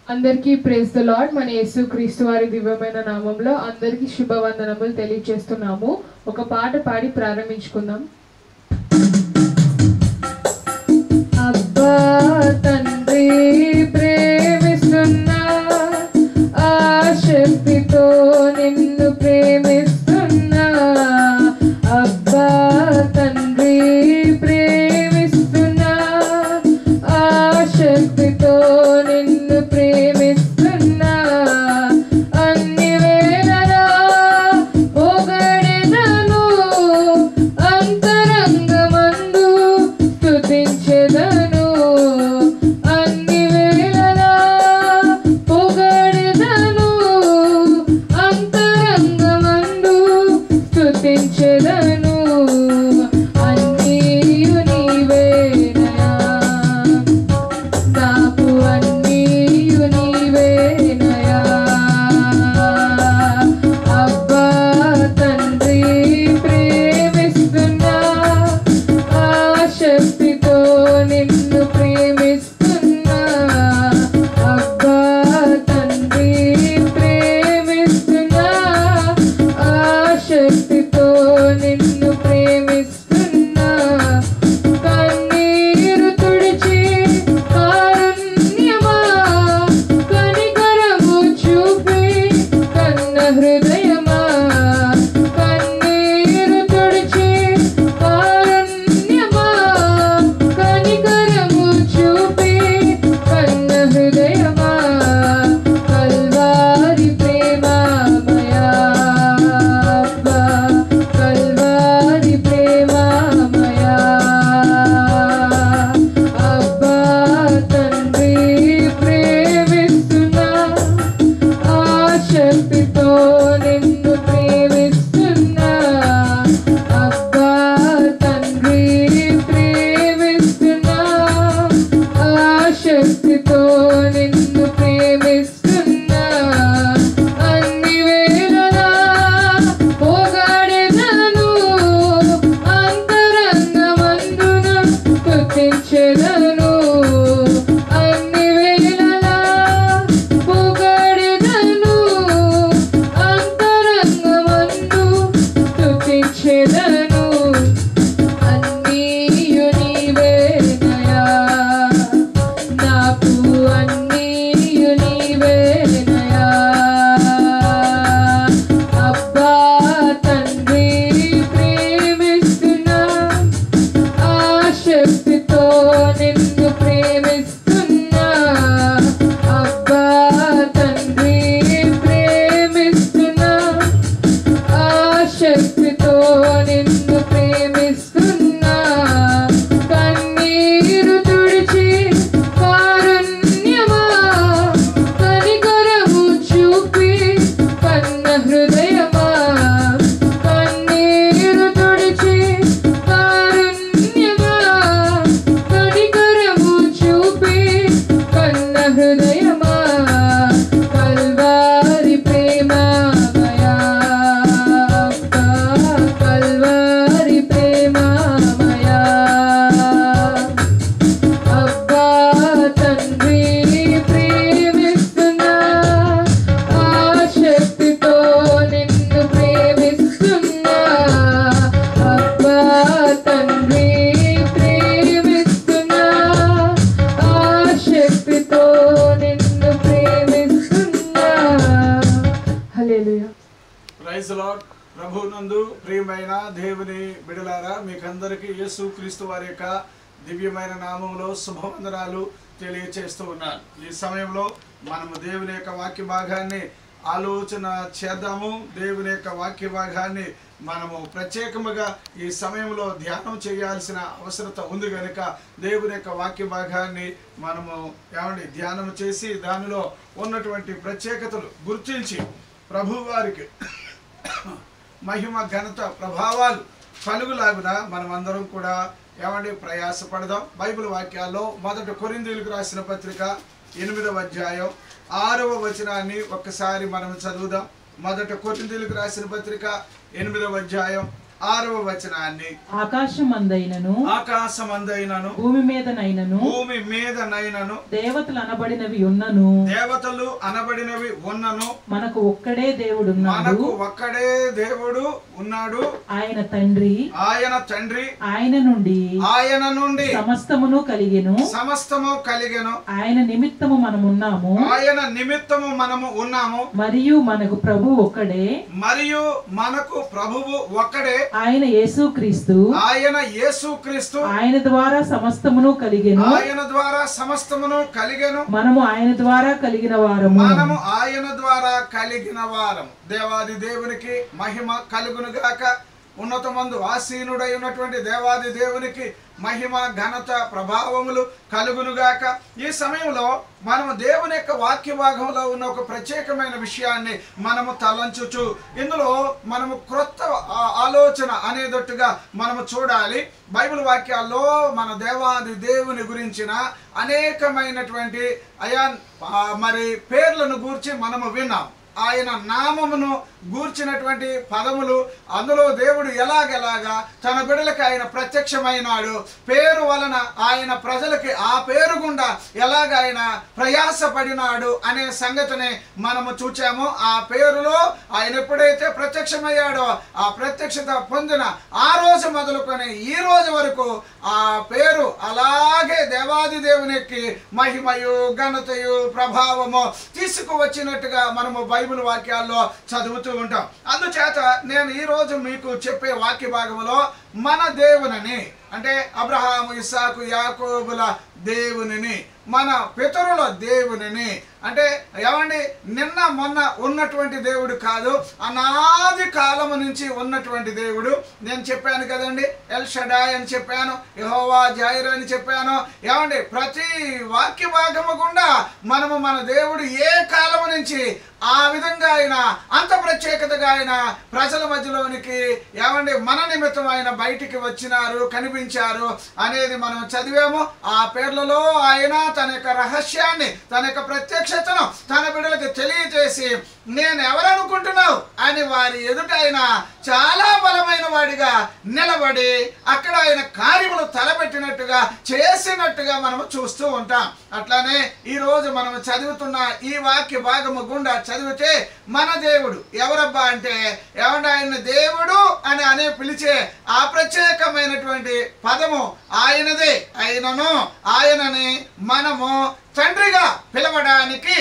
అందరికీ praise the lord మన యేసు క్రీస్తు వారి దివ్యమైన నామంలో అందరికీ శుభవందనములు తెలియజేస్తున్నాము ఒక పాట పాడి ప్రారంభించుకుందాం అబ్బా తండ్రి ప్రేమిస్తున్నా ఆ శక్తితో నిన్ను ప్రేమిస్తున్నా అబ్బా తండ్రి ప్రేమిస్తున్నా ఆ శక్తితో నిన్ను ప్రేమిస్తున్నా అన్ని వేళలా పొగడెదను అంతరంగమందు స్తుతించెదను అన్ని వేళలా పొగడెదను అంతరంగమందు స్తుతించెదను అన్నీయు నీవేనయా నాకు అన్నీయు నీవేనయా అబ్బా తండ్రి ప్రేమిస్తున్నా ఆ శక్తితో నిన్ను ప్రేమిస్తున్నా అబ్బా తండ్రి ప్రేమిస్తున్నా ఆ శక్తితో నిన్ను ప్రేమిస్తున్నా కన్నీరు తుడిచి కారుణ్యమా కనికరము చూపి కన్న హృదయమా కన్నీరు తుడిచి కారుణ్యమా కనికరము చూపి కన్న హృదయమా కల్వారి ప్రేమమయా అబ్బా కల్వారి ప్రేమమయా అబ్బా తండ్రి ప్రేమిస్తున్నా ఆ శక్తితో నిన్ను ప్రేమిస్తున్నా అబ్బా తండ్రి ప్రేమిస్తున్నా ఆ శక్తితో నిన్ను ప్రేమిస్తున్నా అన్ని వేళలా పోగాడెదను అంతరంగమందున స్తుతించెదను అన్ని వేళలా పొగడెదను అంతరంగమందు స్తుతించెదను అన్నీయు నీవేనయా నాకు అన్నీయు నీవేనయా అబ్బా తండ్రి ప్రేమిస్తున్నా ఆ శక్తితో నిన్ను ప్రేమిస్తున్నా అబ్బా తండ్రి ప్రేమిస్తున్నా ఆ శక్తితో నిన్ను ప్రేమిస్తున్నా కన్నీరు తుడిచి కారుణ్యమా కనికరము చూపి కన్న హృదయమా కన్నీరు తుడిచి కారుణ్యమా కనికరము చూపి కన్న హృదయమా కల్వారి ప్రేమమయా అబ్బా కల్వారి ప్రేమమయా అబ్బా తండ్రి ప్రేమిస్తున్నా ఆ శక్తితో నిన్ను ప్రేమిస్తున్నా అబ్బా తండ్రి ప్రేమిస్తున్నా ఆ శక్తితో నిన్ను ప్రేమిస్తున్నా హల్లెలూయా ప్రైజ్ లార్డ్ ప్రభు నందు ప్రియమైన దేవుని బిడలారా మీకందరికీ యేసు క్రీస్తు వారి యొక్క దివ్యమైన నామంలో శుభవందనాలు తెలియచేస్తూ ఉన్నాను ఈ సమయంలో మనము దేవుని యొక్క వాక్య భాగాన్ని ఆలోచన చేద్దాము దేవుని యొక్క వాక్య భాగాన్ని మనము ప్రత్యేకముగా ఈ సమయంలో ధ్యానం చేయాల్సిన అవసరత ఉంది కనుక దేవుని యొక్క వాక్య భాగాన్ని మనము ఏమండి ధ్యానం చేసి దానిలో ఉన్నటువంటి ప్రత్యేకతలు గుర్తించి ప్రభువారికి మహిమ ఘనత ప్రభావాలు కలుగులాగున మనమందరం కూడా ఏమండి ప్రయాసపడదాం బైబిల్ వాక్యాల్లో మొదట కొరిందీలకు రాసిన పత్రిక ఎనిమిదవ అధ్యాయం ఆరవ వచనాన్ని ఒక్కసారి మనం చదువుదాం మొదట కొరిందీలకు రాసిన పత్రిక ఎనిమిదవ అధ్యాయం ఆరవ వచనాన్ని ఆకాశమందైనను ఆకాశమందైనను భూమి మీదనైనను భూమి మీదనైనను దేవతలు అనబడినవి ఉన్నను దేవతలు అనబడినవి ఉన్నను మనకు ఒక్కడే దేవుడున్నాడు మనకు ఒక్కడే దేవుడు ఉన్నాడు ఆయన తండ్రి ఆయన తండ్రి ఆయన నుండి ఆయన నుండి సమస్తమును కలిగెను సమస్తము కలిగెను ఆయన నిమిత్తము మనమున్నాము ఆయన నిమిత్తము మనము ఉన్నాము మరియు మనకు ప్రభు ఒక్కడే మరియు మనకు ప్రభువు ఒక్కడే ఆయన యేసుక్రీస్తు ఆయన యేసుక్రీస్తు ఆయన ద్వారా సమస్తమును కలిగెను ఆయన ద్వారా సమస్తమును కలిగెను మనము ఆయన ద్వారా కలిగిన వారము మనము ఆయన ద్వారా కలిగిన వారం దేవాది దేవునికి మహిమ కలుగును గాక ఉన్నతమందు ఆసీనుడై ఉన్నటువంటి దేవాది దేవునికి మహిమ ఘనత ప్రభావములు కలుగునుగాక ఈ సమయంలో మనము దేవుని యొక్క వాక్య భాగంలో ఉన్న ఒక ప్రత్యేకమైన విషయాన్ని మనము తలంచుచు ఇందులో మనము క్రొత్త ఆ- ఆలోచన అనేటట్టుగా మనము చూడాలి బైబిల్ వాక్యాల్లో మన దేవాది దేవుని గురించిన అనేకమైనటువంటి అయా ఆ, మరి పేర్లను గూర్చి మనము విన్నాం ఆయన నామమును గూర్చినటువంటి పదములు అందులో దేవుడు ఎలాగెలాగా తన బిడ్డలకు ఆయన ప్రత్యక్షమైనాడు పేరు వలన ఆయన ప్రజలకి ఆ పేరు గుండా ఎలాగ ఆయన ప్రయాసపడినాడు అనే సంగతిని మనము చూచాము ఆ పేరులో ఆయన ఎప్పుడైతే ప్రత్యక్షమయ్యాడో ఆ ప్రత్యక్షత పొందిన ఆ రోజు మొదలుకొని ఈ రోజు వరకు ఆ పేరు అలాగే దేవాది దేవునికి మహిమయు ఘనతయు ప్రభావము తీసుకువచ్చినట్టుగా మనము బైబిల్ వాక్యాల్లో చదువుతూ ఉంటాం అందుచేత నేను ఈ రోజు మీకు చెప్పే వాక్య భాగంలో మన దేవునని అంటే అబ్రహాము ఇస్సాకు యాకోబుల దేవునిని మన పితరుల దేవునిని అంటే ఏమండి నిన్న మొన్న ఉన్నటువంటి దేవుడు కాదు అనాది కాలము నుంచి ఉన్నటువంటి దేవుడు నేను చెప్పాను కదండి ఎల్ షడాయ్ అని చెప్పాను యహోవా జాయిర్ అని చెప్పాను ఏమండి ప్రతి వాక్య భాగము గుండా మనము మన దేవుడు ఏ కాలము నుంచి ఆ విధంగా ఆయన అంత ప్రత్యేకతగా ఆయన ప్రజల మధ్యలోనికి ఏమండి మన నిమిత్తం ఆయన బయటికి వచ్చినారు కనిపించారు అనేది మనం చదివాము ఆ పేర్లలో ఆయన తన యొక్క రహస్యాన్ని తన యొక్క ప్రత్యక్షతను తన బిడ్డలకు తెలియజేసి నేను ఎవరనుకుంటున్నావు అని వారి ఎదుట ఆయన చాలా బలమైన వాడిగా నిలబడి అక్కడ ఆయన కార్యములు తలపెట్టినట్టుగా చేసినట్టుగా మనము చూస్తూ ఉంటాం అట్లానే ఈ రోజు మనం చదువుతున్న ఈ వాక్య భాగము గుండా చదివితే మన దేవుడు ఎవరబ్బా అంటే ఏమంటే ఆయన దేవుడు అని అనే పిలిచే ఆ ప్రత్యేకమైనటువంటి పదము ఆయనదే ఆయనను ఆయనని మనము తండ్రిగా పిలవడానికి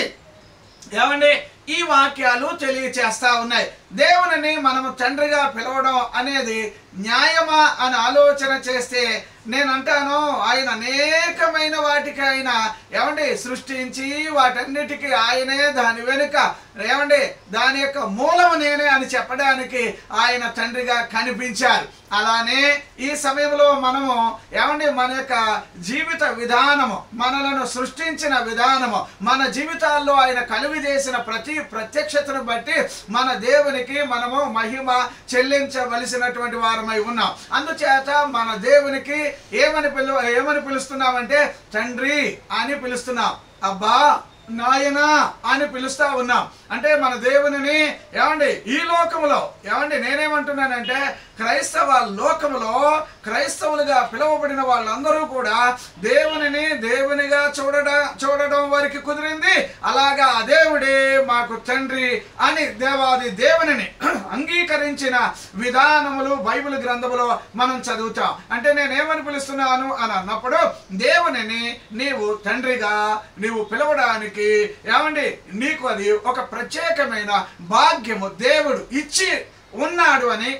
ఏమండి ఈ వాక్యాలు తెలియచేస్తా ఉన్నాయి దేవునిని మనము తండ్రిగా పిలవడం అనేది న్యాయమా అని ఆలోచన చేస్తే నేను అంటాను ఆయన అనేకమైన వాటికి ఆయన ఏమండి సృష్టించి వాటన్నిటికీ ఆయనే దాని వెనుక ఏమండి దాని యొక్క మూలము నేనే అని చెప్పడానికి ఆయన తండ్రిగా కనిపించారు అలానే ఈ సమయంలో మనము ఏమండి మన యొక్క జీవిత విధానము మనలను సృష్టించిన విధానము మన జీవితాల్లో ఆయన కలుగు చేసిన ప్రతి ప్రత్యక్షతను బట్టి మన దేవునికి మనము మహిమ చెల్లించవలసినటువంటి వారమై ఉన్నాం అందుచేత మన దేవునికి ఏమని పిలు ఏమని పిలుస్తున్నామంటే తండ్రి అని పిలుస్తున్నాం అబ్బా నాయనా అని పిలుస్తా ఉన్నాం అంటే మన దేవునిని ఏమండి ఈ లోకములో ఏమండి నేనేమంటున్నానంటే క్రైస్తవ లోకములో క్రైస్తవులుగా పిలువబడిన వాళ్ళందరూ కూడా దేవునిని దేవునిగా చూడడం చూడడం వారికి కుదిరింది అలాగా ఆ దేవుడే మాకు తండ్రి అని దేవాది దేవునిని అంగీకరించిన విధానములు బైబిల్ గ్రంథములో మనం చదువుతాం అంటే నేనేమని పిలుస్తున్నాను అని అన్నప్పుడు దేవునిని నీవు తండ్రిగా నీవు పిలవడానికి ఏమండి నీకు అది ఒక ప్రత్యేకమైన భాగ్యము దేవుడు ఇచ్చి ఉన్నాడు అని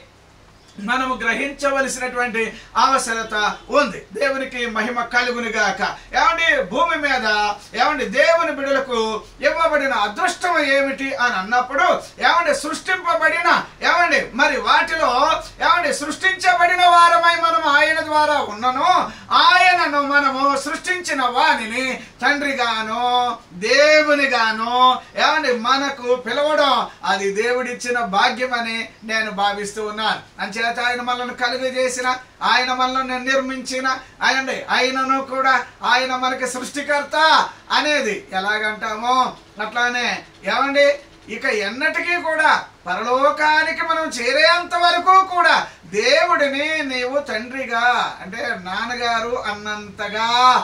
మనము గ్రహించవలసినటువంటి అవసరత ఉంది దేవునికి మహిమ కలుగును గాక ఏమండి భూమి మీద ఏమండి దేవుని బిడులకు ఇవ్వబడిన అదృష్టం ఏమిటి అని అన్నప్పుడు ఏమండి సృష్టింపబడిన ఏమండి మరి వాటిలో ఏమండి సృష్టించబడిన వారమై మనం ఆయన ద్వారా ఉన్నను ఆయనను మనము సృష్టించిన వానిని తండ్రిగాను దేవునిగాను ఏమండి మనకు పిలవడం అది దేవుడిచ్చిన భాగ్యమని నేను భావిస్తూ ఉన్నాను అంచేత ఆయన మనల్ని కలుగజేసిన ఆయన మనల్ని నిర్మించిన ఆయన ఆయనను కూడా ఆయన మనకి సృష్టికర్త అనేది ఎలాగంటామో అట్లానే ఏమండి ఇక ఎన్నటికీ కూడా పరలోకానికి మనం చేరేంత వరకు కూడా దేవుడిని నీవు తండ్రిగా అంటే నాన్నగారు అన్నంతగా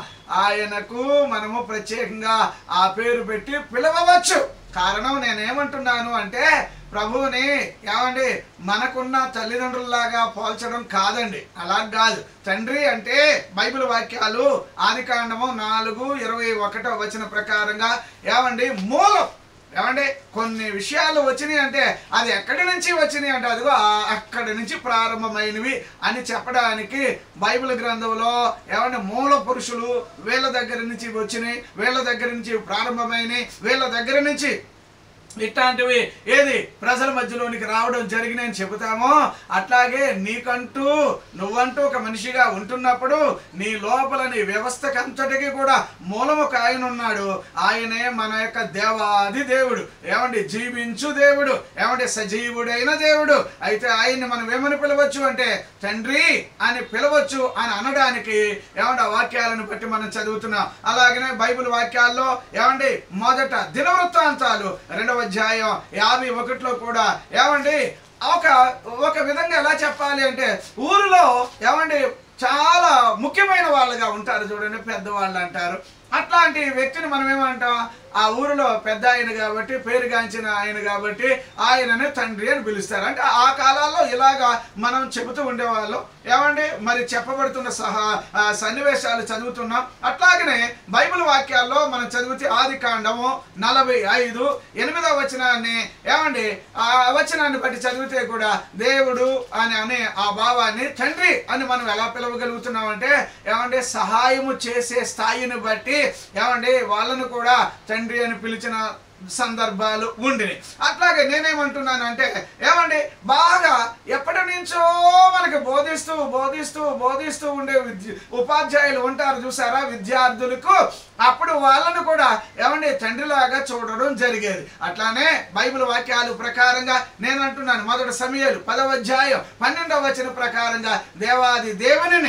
ఆయనకు మనము ప్రత్యేకంగా ఆ పేరు పెట్టి పిలవవచ్చు కారణం నేనేమంటున్నాను అంటే ప్రభువుని ఏమండి మనకున్న తల్లిదండ్రుల్లాగా పోల్చడం కాదండి అలా కాదు తండ్రి అంటే బైబిల్ వాక్యాలు ఆదికాండము నాలుగు ఇరవై ఒకటో వచ్చిన ప్రకారంగా ఏమండి మూలం ఏమంటే కొన్ని విషయాలు వచ్చినాయి అంటే అది ఎక్కడి నుంచి వచ్చినాయి అంటే అదిగో ఆ- అక్కడి నుంచి ప్రారంభమైనవి అని చెప్పడానికి బైబిల్ గ్రంథంలో ఏమంటే మూల పురుషులు వీళ్ళ దగ్గర నుంచి వచ్చినాయి వీళ్ళ దగ్గర నుంచి ప్రారంభమైనవి వీళ్ళ దగ్గర నుంచి ఇట్లాంటివి ఏది ప్రజల మధ్యలోనికి రావడం జరిగినాయని చెబుతామో అట్లాగే నీకంటూ నువ్వంటూ ఒక మనిషిగా ఉంటున్నప్పుడు నీ లోపల నీ వ్యవస్థకంతటికి కూడా మూలము ఒక ఆయన ఉన్నాడు ఆయనే మన యొక్క దేవాది దేవుడు ఏమండి జీవించు దేవుడు ఏమంటే సజీవుడైన దేవుడు అయితే ఆయన్ని మనం ఏమని పిలవచ్చు అంటే తండ్రి అని పిలవచ్చు అని అనడానికి ఏమంటే ఆ వాక్యాలను బట్టి మనం చదువుతున్నాం అలాగనే బైబిల్ వాక్యాల్లో ఏమండి మొదట దినవృత్తాంతాలు రెండవ అధ్యాయం యాభై ఒకటిలో కూడా ఏమండి ఒక ఒక విధంగా ఎలా చెప్పాలి అంటే ఊరిలో ఏమండి చాలా ముఖ్యమైన వాళ్ళుగా ఉంటారు చూడండి పెద్దవాళ్ళు అంటారు అట్లాంటి వ్యక్తిని మనం ఏమంటాం ఆ ఊరిలో పెద్ద ఆయన కాబట్టి పేరుగాంచిన ఆయన కాబట్టి ఆయననే తండ్రి అని పిలుస్తారు అంటే ఆ కాలాల్లో ఇలాగా మనం చెబుతూ ఉండేవాళ్ళం ఏమండి మరి చెప్పబడుతున్న సహా ఆ, సన్నివేశాలు చదువుతున్నాం అట్లాగనే బైబిల్ వాక్యాల్లో మనం చదివితే ఆది కాండము నలభై ఐదు ఎనిమిదవ వచనాన్ని ఏమండి ఆ వచనాన్ని బట్టి చదివితే కూడా దేవుడు అని అనే ఆ భావాన్ని తండ్రి అని మనం ఎలా పిలవగలుగుతున్నాం అంటే ఏమంటే సహాయము చేసే స్థాయిని బట్టి ఏమండి వాళ్ళను కూడా తండ్రి అని పిలిచిన సందర్భాలు ఉండినాయి అట్లాగే నేనేమంటున్నాను అంటే ఏమండి బాగా ఎప్పటి నుంచో మనకి బోధిస్తూ బోధిస్తూ బోధిస్తూ ఉండే విద్య ఉపాధ్యాయులు ఉంటారు చూసారా విద్యార్థులకు అప్పుడు వాళ్ళను కూడా ఏమండి తండ్రిలాగా చూడడం జరిగేది అట్లానే బైబిల్ వాక్యాలు ప్రకారంగా నేను అంటున్నాను మొదటి సమయాలు పదవ అధ్యాయం పన్నెండవ వచన ప్రకారంగా దేవాది దేవునిని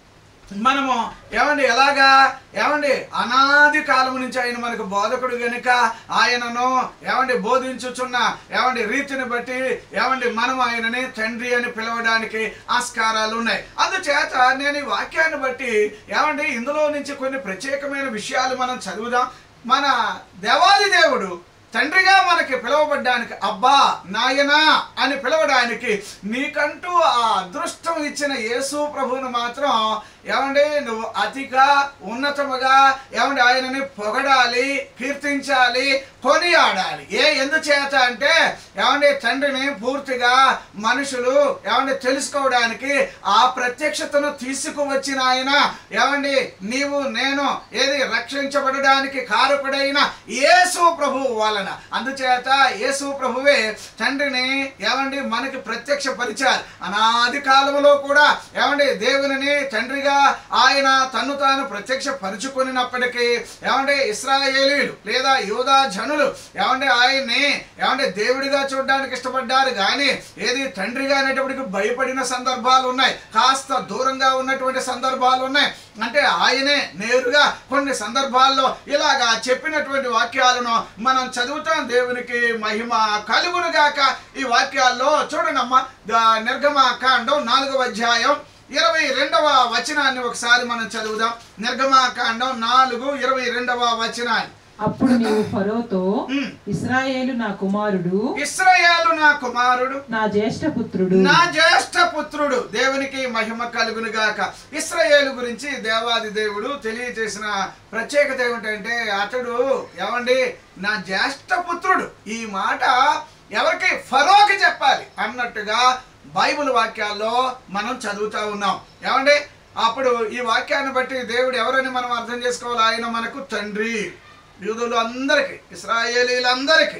మనము ఏమండి ఎలాగా ఏమండి అనాది కాలం నుంచి ఆయన మనకు బోధకుడు గనుక ఆయనను ఏమండి బోధించుచున్న ఏమండి రీతిని బట్టి ఏమండి మనం ఆయనని తండ్రి అని పిలవడానికి ఆస్కారాలు ఉన్నాయి అందుచేత నేను ఈ వాక్యాన్ని బట్టి ఏమండి ఇందులో నుంచి కొన్ని ప్రత్యేకమైన విషయాలు మనం చదువుదాం మన దేవాది దేవుడు తండ్రిగా మనకి పిలవబడ్డానికి అబ్బా నాయనా అని పిలవడానికి నీకంటూ ఆ అదృష్టం ఇచ్చిన యేసు ప్రభువును మాత్రం ఏమండి నువ్వు అతిగా ఉన్నతముగా ఏమండి ఆయనని పొగడాలి కీర్తించాలి కొనియాడాలి ఏ ఎందుచేత అంటే ఏమండి తండ్రిని పూర్తిగా మనుషులు ఏమండి తెలుసుకోవడానికి ఆ ప్రత్యక్షతను తీసుకువచ్చిన ఆయన ఏమండి నీవు నేను ఏది రక్షించబడడానికి కారకుడైన యేసు ప్రభువు వలన అందుచేత యేసు ప్రభువే తండ్రిని ఏమండి మనకి ప్రత్యక్ష పరిచారు అనాది కాలంలో కూడా ఏమండి దేవునిని తండ్రిగా ఆయన తన్ను తాను ప్రత్యక్ష పరుచుకొనినప్పటికీ ఏమండి ఇస్రాయేలీలు లేదా యూదా జనులు ఏమండి ఆయన్ని ఏమండి దేవుడిగా చూడడానికి ఇష్టపడ్డారు కానీ ఏది తండ్రిగా అనేటప్పటికి భయపడిన సందర్భాలు ఉన్నాయి కాస్త దూరంగా ఉన్నటువంటి సందర్భాలు ఉన్నాయి అంటే ఆయనే నేరుగా కొన్ని సందర్భాల్లో ఇలాగా చెప్పినటువంటి వాక్యాలను మనం చదువుతాం దేవునికి మహిమ కలుగును గాక ఈ వాక్యాల్లో చూడండి అమ్మ నిర్గమ కాండం నాలుగవ అధ్యాయం ఇరవై రెండవ వచనాన్ని ఒకసారి మనం చదువుదాం నిర్గమాకాండం నాలుగు ఇరవై రెండవ వచనాన్ని అప్పుడు నీవు ఫరోతో ఉమ్. ఇస్రాయేలు నా కుమారుడు ఇస్రాయేలు నా కుమారుడు నా జ్యేష్ఠ పుత్రుడు నా జ్యేష్ఠ పుత్రుడు దేవునికి మహిమ కలుగును గాక ఇస్రాయేలు గురించి దేవాది దేవుడు తెలియజేసిన ప్రత్యేకత ఏమిటంటే అతడు ఏమండి నా జ్యేష్ఠ పుత్రుడు ఈ మాట ఎవరికి ఫరోకి చెప్పాలి అన్నట్టుగా బైబిల్ వాక్యాల్లో మనం చదువుతా ఉన్నాం ఏమండి అప్పుడు ఈ వాక్యాన్ని బట్టి దేవుడు ఎవరని మనం అర్థం చేసుకోవాలి ఆయన మనకు తండ్రి యూదులు అందరికీ ఇస్రాయేలీలందరికీ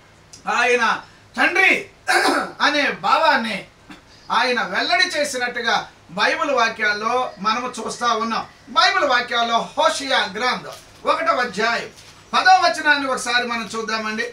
ఆయన తండ్రి అనే భావాన్ని ఆయన వెల్లడి చేసినట్టుగా బైబిల్ వాక్యాల్లో మనము చూస్తా ఉన్నాం బైబిల్ వాక్యాల్లో హోషియా గ్రంథం ఒకటవ అధ్యాయం పదవ వచనాన్ని ఒకసారి మనం చూద్దామండి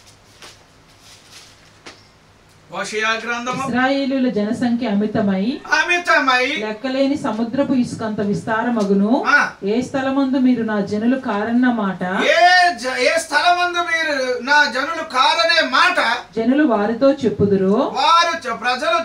హోషియా గ్రంథము ఇస్రాయేలుల జనసంఖ్య అమితమై అమితమై లెక్కలేని సముద్రపు ఇసుకంత విస్తారమగును ఆ. ఏ స్థలమందు మీరు నా జనులు కారన్న మాట ఏ జ- ఏ స్థలమందు మీరు నా జనులు కారనే మాట జనులు వారితో చెప్పుదురో వారు చ- ప్రజలు వారితో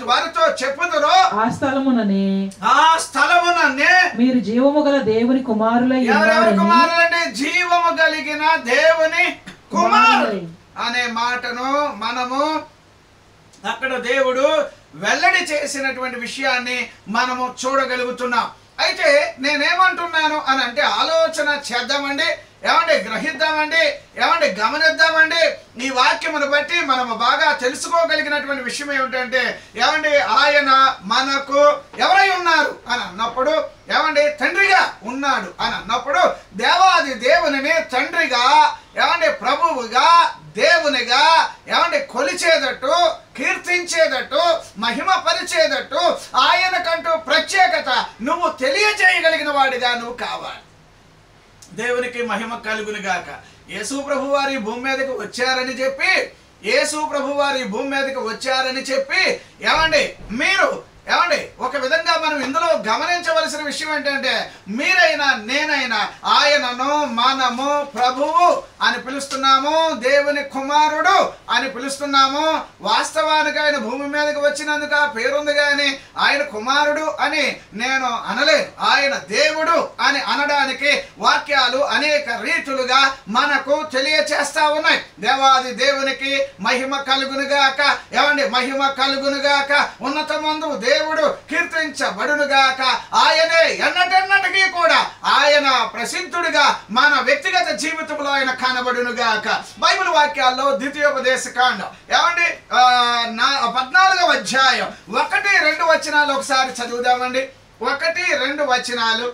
ఎవరితో చెప్పుదురో ఆ స్థలముననే ఆ స్థలమునన్నే మీరు జీవము గల దేవుని కుమారులై ఎవరెవరి ఉన్నారని కుమారులంటే జీవము కలిగిన దేవుని కుమారుడు అనే మాటను మనము అక్కడ దేవుడు వెల్లడి చేసినటువంటి విషయాన్ని మనము చూడగలుగుతున్నాం అయితే నేనేమంటున్నాను అని అంటే ఆలోచన చేద్దామండి ఏమండి గ్రహిద్దామండి ఏమండి గమనిద్దామండి ఈ వాక్యమును బట్టి మనము బాగా తెలుసుకోగలిగినటువంటి విషయం ఏమిటంటే ఏమండి ఆయన మనకు ఎవరై ఉన్నారు అని అన్నప్పుడు ఏమండి తండ్రిగా ఉన్నాడు అని అన్నప్పుడు దేవాది దేవునిని తండ్రిగా ఏమండి ప్రభువుగా దేవునిగా ఏమండి కొలిచేదట్టు కీర్తించేదట్టు మహిమ పరిచేదట్టు ఆయనకంటూ ప్రత్యేకత నువ్వు తెలియజేయగలిగిన వాడిగా నువ్వు కావాలి దేవునికి మహిమ కలుగును గాక యేసు ప్రభు వారి భూమి మీదకి వచ్చారని చెప్పి యేసు ప్రభు వారి భూమి మీదకి వచ్చారని చెప్పి ఏమండి మీరు ఏమండి ఒక విధంగా మనం ఇందులో గమనించవలసిన విషయం ఏంటంటే మీరైనా నేనైనా ఆయనను మనము ప్రభువు అని పిలుస్తున్నాము దేవుని కుమారుడు అని పిలుస్తున్నాము వాస్తవానికి ఆయన భూమి మీదకి వచ్చినందుకు ఆ పేరుంది కానీ ఆయన కుమారుడు అని నేను అనలేదు ఆయన దేవుడు అని అనడానికి వాక్యాలు అనేక రీతులుగా మనకు తెలియచేస్తా ఉన్నాయి దేవాది దేవునికి మహిమ కలుగునుగాక ఏమండి మహిమ కలుగునుగాక ఉన్నతమందు దేవుడు కీర్తించబడునుగాక ఆయనే ఎన్నటెన్నటికీ కూడా ఆయన ప్రసిద్ధుడిగా మన వ్యక్తిగత జీవితంలో ఆయన కనబడునుగాక బైబిల్ వాక్యాల్లో ద్వితీయోపదేశ కాండం ఏమండి ఆ, నా పద్నాలుగవ అధ్యాయం ఒకటి రెండు వచనాలు ఒకసారి చదువుదామండి ఒకటి రెండు వచనాలు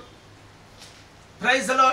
ప్రైజ్లో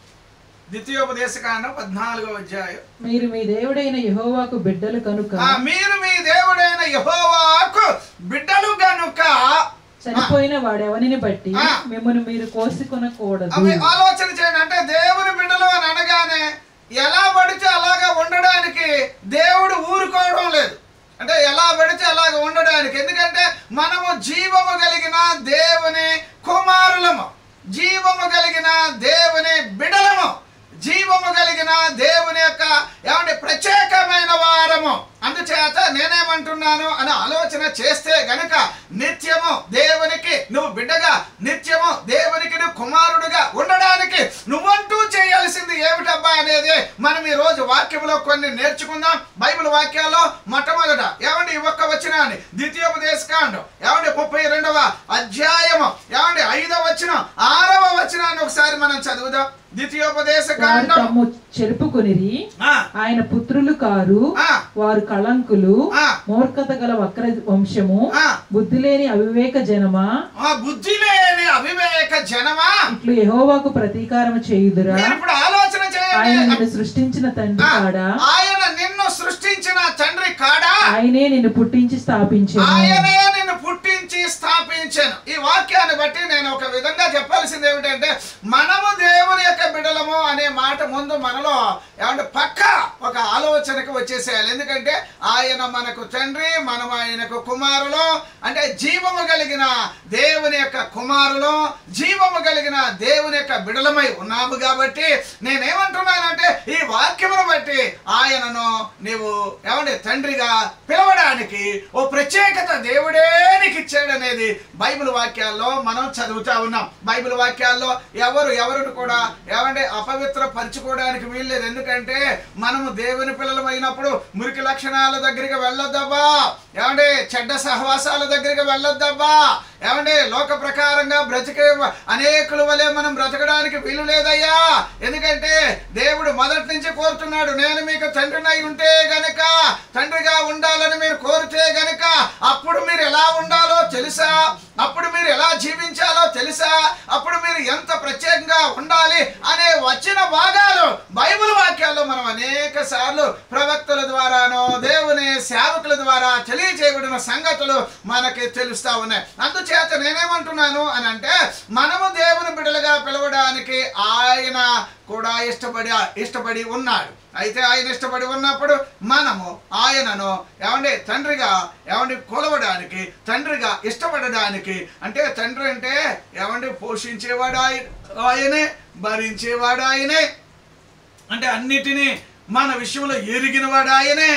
ద్వితీయోపదేశ కాండం పద్నాలుగవ అధ్యాయం మీరు మీ దేవుడైన యెహోవాకు బిడ్డలు కనుక ఆ, మీరు మీ దేవుడైన యెహోవాకు బిడ్డలు గనుక చనిపోయిన వాడెవనిని బట్టి ఆ. మిమ్మల్ని మీరు కోసుకొనకూడదు అవి ఆలోచన చేయండి అంటే దేవుని బిడ్డలు అని అనగానే ఎలా పడితే అలాగా ఉండడానికి దేవుడు ఊరుకోవడం లేదు అంటే ఎలా పడితే అలాగ ఉండడానికి ఎందుకంటే మనము జీవము కలిగిన దేవుని కుమారులము జీవము కలిగిన దేవుని బిడలము జీవము కలిగిన దేవుని యొక్క ఏమంటే ప్రత్యేకమైన వారము అందుచేత నేనేమంటున్నాను అని ఆలోచన చేస్తే గనుక నిత్యము దేవునికి నువ్వు బిడ్డగా నిత్యము దేవునికి నువ్వు కుమారుడుగా ఉండడానికి నువ్వంటూ చేయాల్సింది ఏమిటబ్బా అనేది మనం ఈ రోజు వాక్యంలో కొన్ని నేర్చుకుందాం బైబిల్ వాక్యాల్లో మొట్టమొదట ఏమండి ఈ ఒక్క వచనాన్ని ద్వితీయోపదేశకాండం ఏమండి ముప్పై రెండవ అధ్యాయము ఏమండి ఐదవ వచనం ఆరవ వచనాన్ని ఒకసారి మనం చదువుదాం ద్వితీయోపదేశ వారు కాండం తమ్ము చెరుపుకొనిరి ఆ, ఆయన పుత్రులు కారు ఆ, వారు కళంకులు ఆ. మూర్ఖత గల వక్ర వంశము ఆ. బుద్ధి లేని అవివేక జనమా ఆ బుద్ధి లేని అవివేక జనమా ఇట్లు యెహోవాకు ప్రతీకారం చేయుదురా మీరు ఇప్పుడు ఆలోచన ఆయన చేయండి నిన్ను సృష్టించిన తండ్రి ఆ, కాడా ఆయన నిన్ను సృష్టించిన తండ్రి కాడా ఆయనే నిన్ను పుట్టించి స్థాపించాను ఆయనే నిన్ను పుట్టించి స్థాపించాను ఈ వాక్యాన్ని బట్టి నేను ఒక విధంగా చెప్పాల్సింది ఏమిటంటే మనము దేవుని యొక్క బిడలము అనే మాట ముందు మనలో ఏమంటే పక్క ఒక ఆలోచనకు వచ్చేసేయాలి ఎందుకంటే ఆయన మనకు తండ్రి మనం ఆయనకు కుమారులు అంటే జీవము కలిగిన దేవుని యొక్క కుమారులు జీవము కలిగిన దేవుని యొక్క బిడలమై ఉన్నాము కాబట్టి నేనేమంటున్నానంటే ఈ వాక్యమును బట్టి ఆయనను నీవు ఏమంటే తండ్రిగా పిలవడానికి ఓ ప్రత్యేకత దేవుడే నీకు ఇచ్చాడనేది బైబిల్ వాక్యాల్లో మనం చదువుతా ఉన్నాం బైబిల్ వాక్యాల్లో ఎవరు ఎవరిని కూడా ఏమంటే అపవిత్ర పరుచుకోవడానికి వీల్లేదు ఎందుకంటే మనము దేవుని పిల్లలం అయినప్పుడు మురికి లక్షణాల దగ్గరికి వెళ్ళొద్దబ్బా ఏమంటే చెడ్డ సహవాసాల దగ్గరికి వెళ్ళొద్దబ్బా ఏమంటే లోక ప్రకారంగా బ్రతికే అనేకుల వలె మనం బ్రతకడానికి వీలు లేదయ్యా ఎందుకంటే దేవుడు మొదటి నుంచి కోరుతున్నాడు నేను మీకు తండ్రినై ఉంటే గనక తండ్రిగా ఉండాలని మీరు కోరితే గనక అప్పుడు మీరు ఎలా ఉండాలో తెలుసా అప్పుడు మీరు ఎలా జీవించాలో తెలుసా అప్పుడు మీరు ఎంత ప్రత్యేకంగా ఉండాలి అనే వచ్చిన భాగాలు బైబిల్ వాక్యాల్లో మనం అనేక సార్లు ప్రవక్తల ద్వారానో దేవుని సేవకుల ద్వారా తెలియజేయబడిన సంగతులు మనకి తెలుస్తా ఉన్నాయి అందుచేత నేనేమంటున్నాను అని అంటే మనము దేవుని బిడ్డలుగా పిలవడానికి ఆయన కూడా ఇష్టపడి ఇష్టపడి ఉన్నాడు అయితే ఆయన ఇష్టపడి ఉన్నప్పుడు మనము ఆయనను ఏమండి తండ్రిగా ఏమండి కొలవడానికి తండ్రిగా ఇష్టపడడానికి అంటే తండ్రి అంటే ఏమండి పోషించేవాడు ఆయన ఆయనే భరించేవాడు ఆయనే అంటే అన్నిటినీ మన విషయంలో ఎరిగినవాడు ఆయనే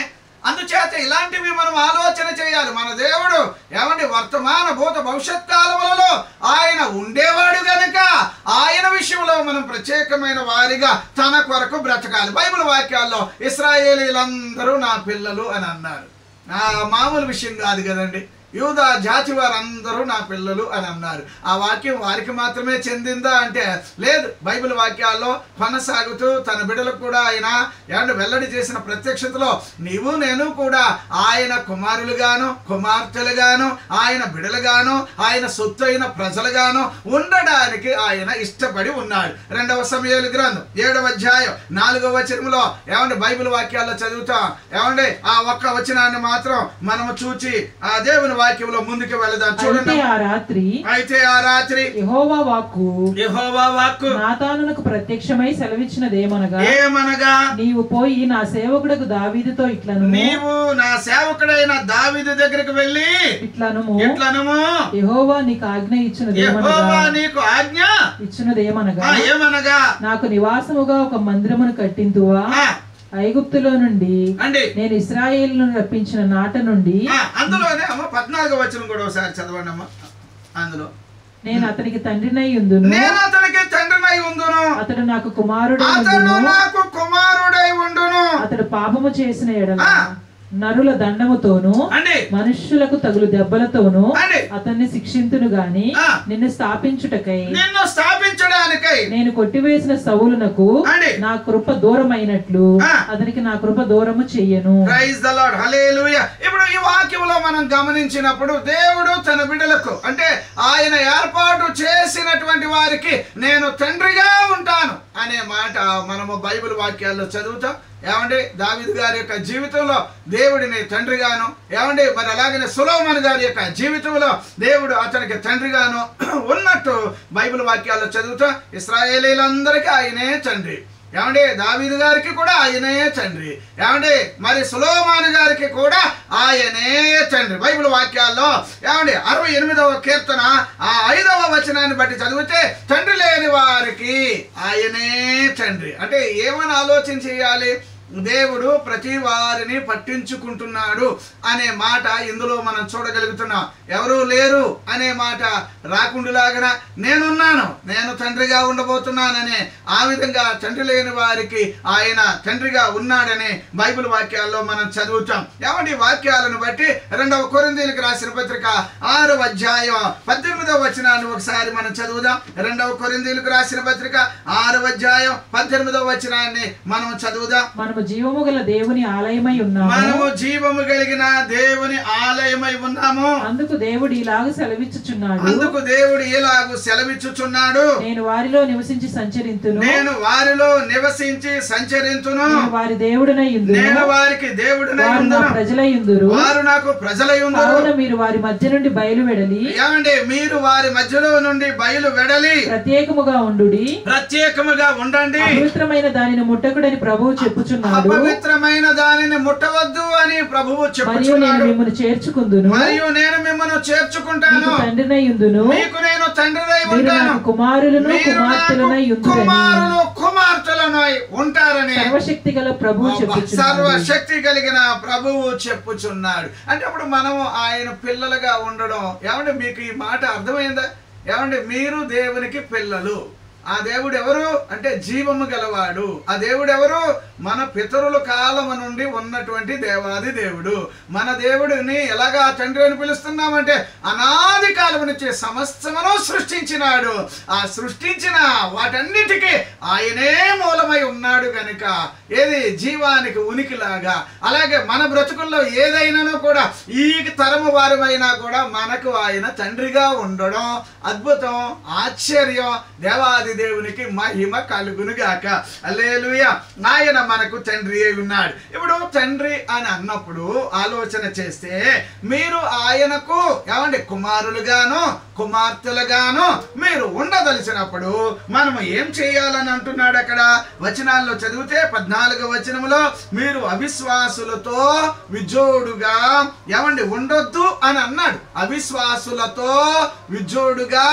అందుచేత ఇలాంటివి మనం ఆలోచన చేయాలి మన దేవుడు ఏమండి వర్తమాన భూత భవిష్యత్ కాలములలో ఆయన ఉండేవాడు గనుక ఆయన విషయంలో మనం ప్రత్యేకమైన వారిగా తన కొరకు బ్రతకాలి బైబిల్ వాక్యాల్లో ఇస్రాయేలీలందరూ నా పిల్లలు అని అన్నారు ఆ మామూలు విషయం కాదు కదండి యూదా జాతి వారందరూ నా పిల్లలు అని అన్నారు ఆ వాక్యం వారికి మాత్రమే చెందిందా అంటే లేదు బైబిల్ వాక్యాల్లో కొనసాగుతూ తన బిడ్డలకు కూడా ఆయన ఏమంటే వెల్లడి చేసిన ప్రత్యక్షతలో నీవు నేను కూడా ఆయన కుమారులుగాను కుమార్తెలుగాను ఆయన బిడలుగాను ఆయన సొత్తు అయిన ప్రజలుగాను ఉండడానికి ఆయన ఇష్టపడి ఉన్నాడు రెండవ సమయాలు గ్రంథం ఏడవ అధ్యాయం నాలుగవ వచనంలో ఏమంటే బైబిల్ వాక్యాల్లో చదువుతాం ఏమండి ఆ ఒక్క వచనాన్ని మాత్రం మనము చూచి ఆ దేవుని వాక్యంలో ముందుకు వెళదాం అయితే చూడండి ఆ రాత్రి అయితే ఆ రాత్రి యెహోవా వాక్కు యెహోవా వాక్కు నాతానునకు ప్రత్యక్షమై సెలవిచ్చినదేమనగా ఏమనగా నీవు పోయి నా సేవకుడకు దావీదుతో ఇట్లను నీవు నా సేవకుడైన దావీదు దగ్గరికి వెళ్ళి ఇట్లనుము ఎట్లనము యెహోవా నీకు ఆజ్ఞ ఇచ్చినదేమనగా యెహోవా నీకు ఆజ్ఞ ఇచ్చినదేమనగా ఆ, ఏమనగా నాకు నివాసముగా ఒక మందిరమును కట్టింతువా ఆ, ఐగుప్తులో నుండి అండి నేను ఇస్రాయేలును రప్పించిన నాట నుండి ఆ, అందులోనే అమ్మ పద్నాలుగో వచనం కూడా ఒకసారి చదవండి అమ్మ అందులో నేను అతనికి తండ్రినై ఉందును నేను అతనికి తండ్రినై ఉందును అతడు నాకు కుమారుడై అతడు ఉండును నాకు కుమారుడై ఉండును అతడు పాపము చేసిన ఎడల ఆ. నరుల దండముతోను అండి మనుష్యులకు తగులు దెబ్బలతోను అండి అతన్ని శిక్షింతును గాని ఆ. నిన్ను స్థాపించుటకై నిన్ను స్థాపించడానికై నేను కొట్టివేసిన సౌలునకు అండి. నా కృప దూరమైనట్లు ఆ. అతనికి నా కృప దూరము చెయ్యను ప్రైజ్ ద లార్డ్ హల్లెలూయా ఇప్పుడు ఈ వాక్యంలో మనం గమనించినప్పుడు దేవుడు తన బిడ్డలకు అంటే ఆయన ఏర్పాటు చేసినటువంటి వారికి నేను తండ్రిగా ఉంటాను అనే మాట మనము బైబిల్ వాక్యాల్లో చదువుతాం ఏమండి దావిద్ గారి యొక్క జీవితంలో దేవుడిని తండ్రిగాను ఏమండి మరి అలాగనే సులోమన్ గారి యొక్క జీవితంలో దేవుడు అతనికి తండ్రిగాను ఉన్నట్టు బైబిల్ వాక్యాల్లో చదువుతాం ఇస్రాయేలీలందరికీ ఆయనే తండ్రి ఏమండి దావీదు గారికి కూడా ఆయనే తండ్రి ఏమండి మరి సులోమాను గారికి కూడా ఆయనే తండ్రి బైబిల్ వాక్యాల్లో ఏమండి అరవై ఎనిమిదవ కీర్తన ఆ ఐదవ వచనాన్ని బట్టి చదివితే తండ్రి లేని వారికి ఆయనే తండ్రి అంటే ఏమని ఆలోచన చేయాలి దేవుడు ప్రతి వారిని పట్టించుకుంటున్నాడు అనే మాట ఇందులో మనం చూడగలుగుతున్నాం ఎవరు లేరు అనే మాట రాకుండులాగన నేనున్నాను నేను తండ్రిగా ఉండబోతున్నాననే ఆ విధంగా తండ్రి లేని వారికి ఆయన తండ్రిగా ఉన్నాడనే బైబిల్ వాక్యాల్లో మనం చదువుతాం ఏమంటే ఈ వాక్యాలను బట్టి రెండవ కొరిందీలకు రాసిన పత్రిక ఆరవ అధ్యాయం పద్దెనిమిదవ వచనాన్ని ఒకసారి మనం చదువుదాం రెండవ కొరిందీలకు రాసిన పత్రిక ఆరవ అధ్యాయం పద్దెనిమిదవ వచనాన్ని మనం చదువుదాం మనము జీవము గల దేవుని ఆలయమై ఉన్నాము మనము జీవము కలిగిన దేవుని ఆలయమై ఉన్నాము అందుకు దేవుడు ఇలాగ సెలవిచ్చుచున్నాడు అందుకు దేవుడు ఎలాగు సెలవిచ్చుచున్నాడు నేను వారిలో నివసించి సంచరింతును నేను వారిలో నివసించి సంచరింతును నేను వారి దేవుడనై ఉందును నేను వారికి దేవుడినై వారు నా ఉందును ప్రజలై ఉందురు వారు నాకు ప్రజలై ఉందరు కావున మీరు వారి మధ్య నుండి బయలు వెడలి ఏమండి మీరు వారి మధ్యలో నుండి బయలు వెడలి ప్రత్యేకముగా ఉండుడి ప్రత్యేకముగా ఉండండి అపవిత్రమైన దానిని ముట్టకుడని ప్రభువు చెప్పుచున్నాడు అపవిత్రమైన దానిని ముట్టవద్దు అని ప్రభువు మరియు నేను చెప్పుచున్నాడు మిమ్మల్ని చేర్చుకుందును మరియు నేను మిమ్మల్ని చేర్చుకుంటాను మీకు తండ్రినై ఉందును మీకు నేను తండ్రినై మీరు ఉంటాను నాకు కుమారులను మీరు కుమార్తెలనై నాకు ఉందురని కుమారులు కుమార్తెలనై ఉంటారని సర్వశక్తి గల ప్రభువు చెప్పుచున్నాడు సర్వశక్తి కలిగిన ప్రభువు చెప్పుచున్నాడు అంటే అప్పుడు మనము ఆయన పిల్లలుగా ఉండడం ఏమంటే మీకు ఈ మాట అర్థమైందా ఏమంటే మీరు దేవునికి పిల్లలు ఆ దేవుడు ఎవరు అంటే జీవము గలవాడు ఆ దేవుడు ఎవరు మన పితరుల కాలము నుండి ఉన్నటువంటి దేవాది దేవుడు మన దేవుడిని ఎలాగా తండ్రి అని పిలుస్తున్నామంటే అనాది కాలం నుంచి సమస్తమును సృష్టించినాడు ఆ సృష్టించిన వాటన్నిటికీ ఆయనే మూలమై ఉన్నాడు గనుక ఏది జీవానికి ఉనికిలాగా అలాగే మన బ్రతుకుల్లో ఏదైనానో కూడా ఈ తరము వారమైనా కూడా మనకు ఆయన తండ్రిగా ఉండడం అద్భుతం ఆశ్చర్యం దేవాది దేవునికి మహిమ కలుగును గాక అల్లేలుయ ఆయన మనకు తండ్రి అయి ఉన్నాడు ఇప్పుడు తండ్రి అని అన్నప్పుడు ఆలోచన చేస్తే మీరు ఆయనకు ఏమండి కుమారులుగాను కుమార్తెలుగాను మీరు ఉండదలిచినప్పుడు మనము ఏం చేయాలని అంటున్నాడు అక్కడ వచనాల్లో చదివితే పద్నాలుగో వచనములో మీరు అవిశ్వాసులతో విజోడుగా ఏమండి ఉండొద్దు అని అన్నాడు అవిశ్వాసులతో విజోడుగా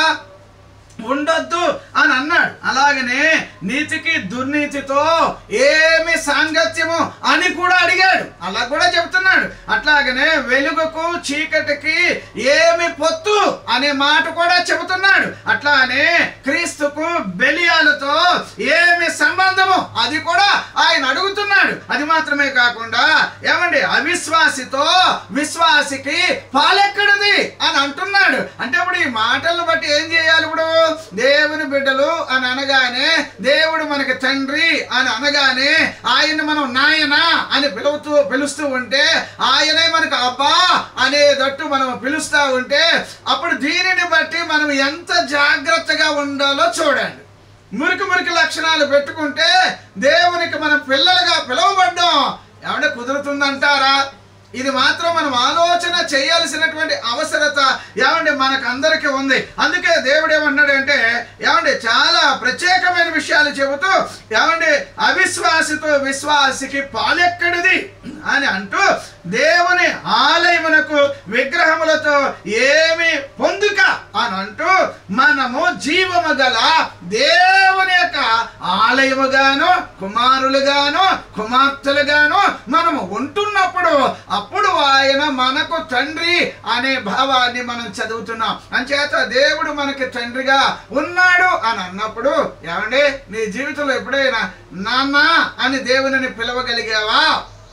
ఉండొద్దు అని అన్నాడు అలాగనే నీతికి దుర్నీతితో ఏమి సాంగత్యము అని కూడా అడిగాడు అలా కూడా చెప్తున్నాడు అట్లాగనే వెలుగుకు చీకటికి ఏమి పొత్తు అనే మాట కూడా చెబుతున్నాడు అట్లానే క్రీస్తుకు బెలియాలతో ఏమి సంబంధము అది కూడా ఆయన అడుగుతున్నాడు అది మాత్రమే కాకుండా ఏమండి అవిశ్వాసితో విశ్వాసికి పాలెక్కడిది అని అంటున్నాడు అంటే ఇప్పుడు ఈ మాటలను బట్టి ఏం చేయాలి ఇప్పుడు దేవుని బిడ్డలు అని అనగానే దేవుడు మనకి తండ్రి అని అనగానే ఆయన్ని మనం నాయన అని పిలువుతూ పిలుస్తూ ఉంటే ఆయనే మనకు అబ్బా అనేటట్టు మనం పిలుస్తా ఉంటే అప్పుడు దీనిని బట్టి మనం ఎంత జాగ్రత్తగా ఉండాలో చూడండి మురికి మురికి లక్షణాలు పెట్టుకుంటే దేవునికి మనం పిల్లలుగా పిలువబడ్డాం ఏమంటే కుదురుతుందంటారా ఇది మాత్రం మనం ఆలోచన చేయాల్సినటువంటి అవసరత ఏమండి మనకందరికీ ఉంది అందుకే దేవుడు ఏమన్నాడంటే ఏమండి చాలా ప్రత్యేకమైన విషయాలు చెబుతూ ఏమండి అవిశ్వాసితో విశ్వాసికి పాలెక్కడిది అని అంటూ దేవుని ఆలయమునకు విగ్రహములతో ఏమి పొందుక అని అంటూ మనము జీవము గల దేవుని యొక్క ఆలయముగాను కుమారులుగాను కుమార్తెలుగాను మనము ఉంటున్నప్పుడు అప్పుడు ఆయన మనకు తండ్రి అనే భావాన్ని మనం చదువుతున్నాం అంచేత దేవుడు మనకి తండ్రిగా ఉన్నాడు అని అన్నప్పుడు ఏమండి నీ జీవితంలో ఎప్పుడైనా నాన్న అని దేవునిని పిలవగలిగావా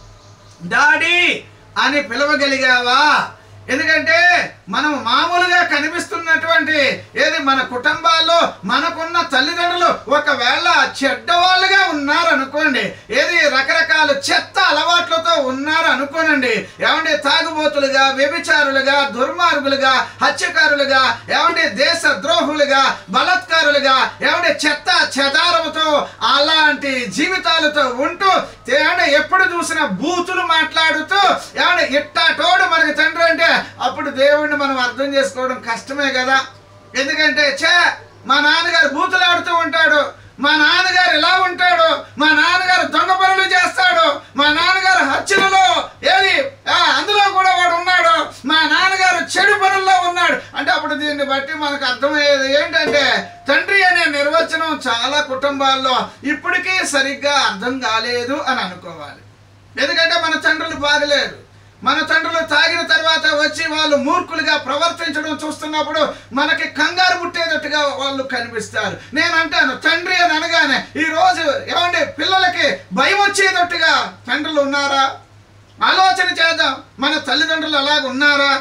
డాడీ అని పిలవగలిగావా ఎందుకంటే మనం మామూలుగా కనిపిస్తున్నటువంటి ఏది మన కుటుంబాల్లో మనకున్న తల్లిదండ్రులు ఒకవేళ చెడ్డవాళ్ళుగా ఉన్నారనుకోండి ఏది రకరకాల చెత్త అలవాట్లతో ఉన్నారు అనుకోనండి ఏమంటే తాగుబోతులుగా వ్యభిచారులుగా దుర్మార్గులుగా హత్యకారులుగా ఏమంటే దేశ ద్రోహులుగా బలత్కారులుగా ఏమంటే చెత్త చెదారముతో అలాంటి జీవితాలతో ఉంటూ ఏమంటే ఎప్పుడు చూసిన బూతులు మాట్లాడుతూ ఏమంటే ఇట్టాటోడు మనకి తండ్రి అంటే అప్పుడు దేవుడిని మనం అర్థం చేసుకోవడం కష్టమే కదా ఎందుకంటే చే మా నాన్నగారు బూతులు ఆడుతూ ఉంటాడు మా నాన్నగారు ఇలా ఉంటాడు మా నాన్నగారు దొంగ పనులు చేస్తాడు మా నాన్నగారు హత్యలలో ఏది ఆ, అందులో కూడా వాడు ఉన్నాడు మా నాన్నగారు చెడు పనుల్లో ఉన్నాడు అంటే అప్పుడు దీన్ని బట్టి మనకు అర్థమయ్యేది ఏంటంటే తండ్రి అనే నిర్వచనం చాలా కుటుంబాల్లో ఇప్పటికీ సరిగ్గా అర్థం కాలేదు అని అనుకోవాలి ఎందుకంటే మన తండ్రులు బాగలేరు మన తండ్రులు తాగిన తర్వాత వచ్చి వాళ్ళు మూర్ఖులుగా ప్రవర్తించడం చూస్తున్నప్పుడు మనకి కంగారు పుట్టేటట్టుగా వాళ్ళు కనిపిస్తారు నేను అంటాను తండ్రి అని అనగానే ఈ రోజు ఏమండి పిల్లలకి భయం వచ్చేటట్టుగా తండ్రులు ఉన్నారా ఆలోచన చేద్దాం మన తల్లిదండ్రులు అలాగ ఉన్నారా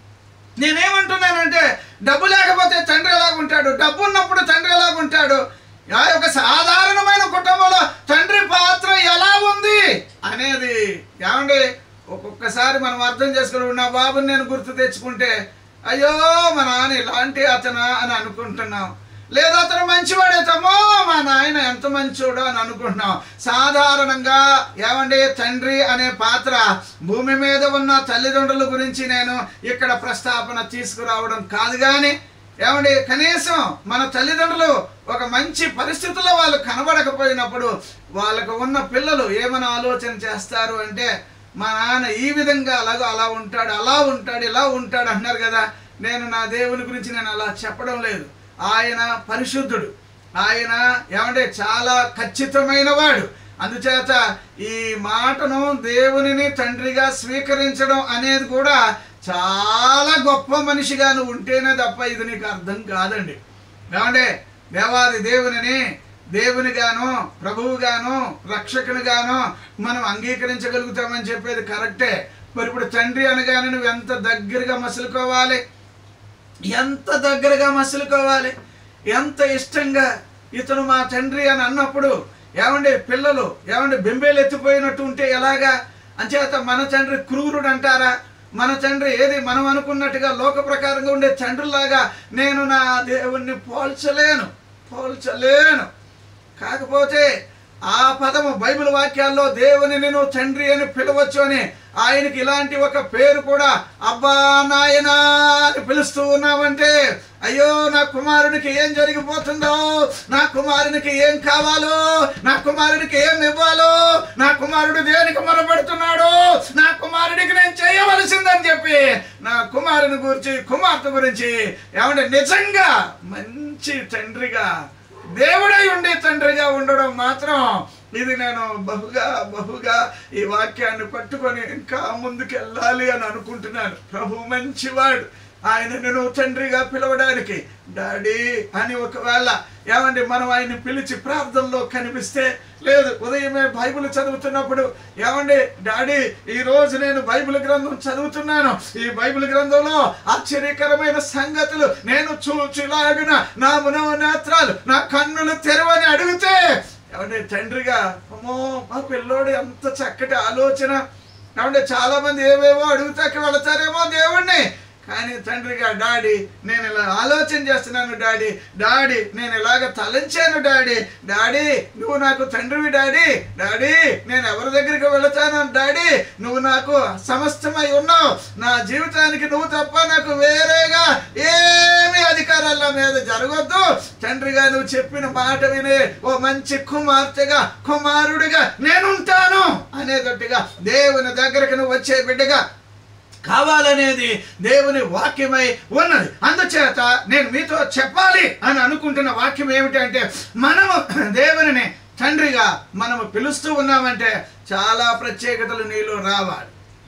నేనేమంటున్నానంటే డబ్బు లేకపోతే తండ్రి ఎలాగ ఉంటాడు డబ్బు ఉన్నప్పుడు తండ్రి ఎలాగ ఉంటాడు ఆ యొక్క సాధారణమైన కుటుంబంలో తండ్రి పాత్ర ఎలా ఉంది అనేది ఏమండి ఒక్కొక్కసారి మనం అర్థం చేసుకుని నా బాబుని నేను గుర్తు తెచ్చుకుంటే అయ్యో మా నాన్న ఇలాంటి అతనా అని అనుకుంటున్నాం లేదా అతను మంచివాడే తమ్మో మా నాయన ఎంత మంచోడో అని అనుకుంటున్నాం సాధారణంగా ఏమండి తండ్రి అనే పాత్ర భూమి మీద ఉన్న తల్లిదండ్రుల గురించి నేను ఇక్కడ ప్రస్తాపన తీసుకురావడం కాదు కానీ ఏమండి కనీసం మన తల్లిదండ్రులు ఒక మంచి పరిస్థితుల్లో వాళ్ళు కనబడకపోయినప్పుడు వాళ్ళకు ఉన్న పిల్లలు ఏమైనా ఆలోచన చేస్తారు అంటే మా నాన్న ఈ విధంగా అలాగో అలా ఉంటాడు అలా ఉంటాడు ఇలా ఉంటాడు అన్నారు కదా నేను నా దేవుని గురించి నేను అలా చెప్పడం లేదు ఆయన పరిశుద్ధుడు ఆయన ఏమంటే చాలా ఖచ్చితమైన వాడు అందుచేత ఈ మాటను దేవునిని తండ్రిగా స్వీకరించడం అనేది కూడా చాలా గొప్ప మనిషిగా నువ్వు ఉంటేనే తప్ప ఇది నీకు అర్థం కాదండి ఏమంటే దేవాది దేవునిని దేవునిగాను ప్రభువుగాను రక్షకునిగాను మనం అంగీకరించగలుగుతామని చెప్పేది కరెక్టే మరి ఇప్పుడు తండ్రి అనగానే నువ్వు ఎంత దగ్గరగా మసులుకోవాలి ఎంత దగ్గరగా మసులుకోవాలి ఎంత ఇష్టంగా ఇతను మా తండ్రి అని అన్నప్పుడు ఏమండి పిల్లలు ఏమండి బెంబేలు ఎత్తిపోయినట్టు ఉంటే ఎలాగా అంచేత మన తండ్రి క్రూరుడు అంటారా మన తండ్రి ఏది మనం అనుకున్నట్టుగా లోక ప్రకారంగా ఉండే తండ్రిలాగా నేను నా దేవుణ్ణి పోల్చలేను పోల్చలేను కాకపోతే ఆ పదము బైబిల్ వాక్యాల్లో దేవుని నేను తండ్రి అని పిలవచ్చు అని ఆయనకి ఇలాంటి ఒక పేరు కూడా అబ్బా నాయనా అని పిలుస్తూ ఉన్నామంటే అయ్యో నా కుమారునికి ఏం జరిగిపోతుందో నా కుమారునికి ఏం కావాలో నా కుమారునికి ఏం ఇవ్వాలో నా కుమారుడు దేనికి మొరపెడుతున్నాడు నా కుమారుడికి నేను చేయవలసిందని చెప్పి నా కుమారుని గురించి కుమార్తె గురించి ఏమంటే నిజంగా మంచి తండ్రిగా దేవుడై ఉండి తండ్రిగా ఉండడం మాత్రం ఇది నేను బహుగా బహుగా ఈ వాక్యాన్ని పట్టుకొని ఇంకా ముందుకు వెళ్ళాలి అని అనుకుంటున్నాను ప్రభు మంచివాడు ఆయన నేను తండ్రిగా పిలవడానికి డాడీ అని ఒకవేళ ఏమండి మనం ఆయన్ని పిలిచి ప్రార్థనలో కనిపిస్తే లేదు ఉదయమే బైబిల్ చదువుతున్నప్పుడు ఏమండి డాడీ ఈ రోజు నేను బైబిల్ గ్రంథం చదువుతున్నాను ఈ బైబిల్ గ్రంథంలో ఆశ్చర్యకరమైన సంగతులు నేను చూచిలాగిన నా మనోనేత్రాలు నా కన్నులు తెరవని అడిగితే ఏమంటే తండ్రిగా అమ్మో మా పిల్లోడు ఎంత చక్కటి ఆలోచన ఏమంటే చాలా మంది ఏవేవో అడుగుతాకి వెళతారేమో దేవుణ్ణి కానీ తండ్రిగా డాడీ నేను ఇలా ఆలోచన చేస్తున్నాను డాడీ డాడీ నేను ఇలాగ తలంచాను డాడీ డాడీ నువ్వు నాకు తండ్రివి డాడీ డాడీ నేను ఎవరి దగ్గరికి వెళతాను డాడీ నువ్వు నాకు సమస్తమై ఉన్నావు నా జీవితానికి నువ్వు తప్ప నాకు వేరేగా ఏమి అధికారాల మీద జరగొద్దు తండ్రిగా నువ్వు చెప్పిన మాట వినే ఓ మంచి కుమార్తెగా కుమారుడిగా నేనుంటాను అనేటట్టుగా దేవుని దగ్గరకు నువ్వు వచ్చే బిడ్డగా కావాలనేది దేవుని వాక్యమై ఉన్నది అందుచేత నేను మీతో చెప్పాలి అని అనుకుంటున్న వాక్యం ఏమిటంటే మనము దేవునిని తండ్రిగా మనము పిలుస్తూ ఉన్నామంటే చాలా ప్రత్యేకతలు నీలో రావాలి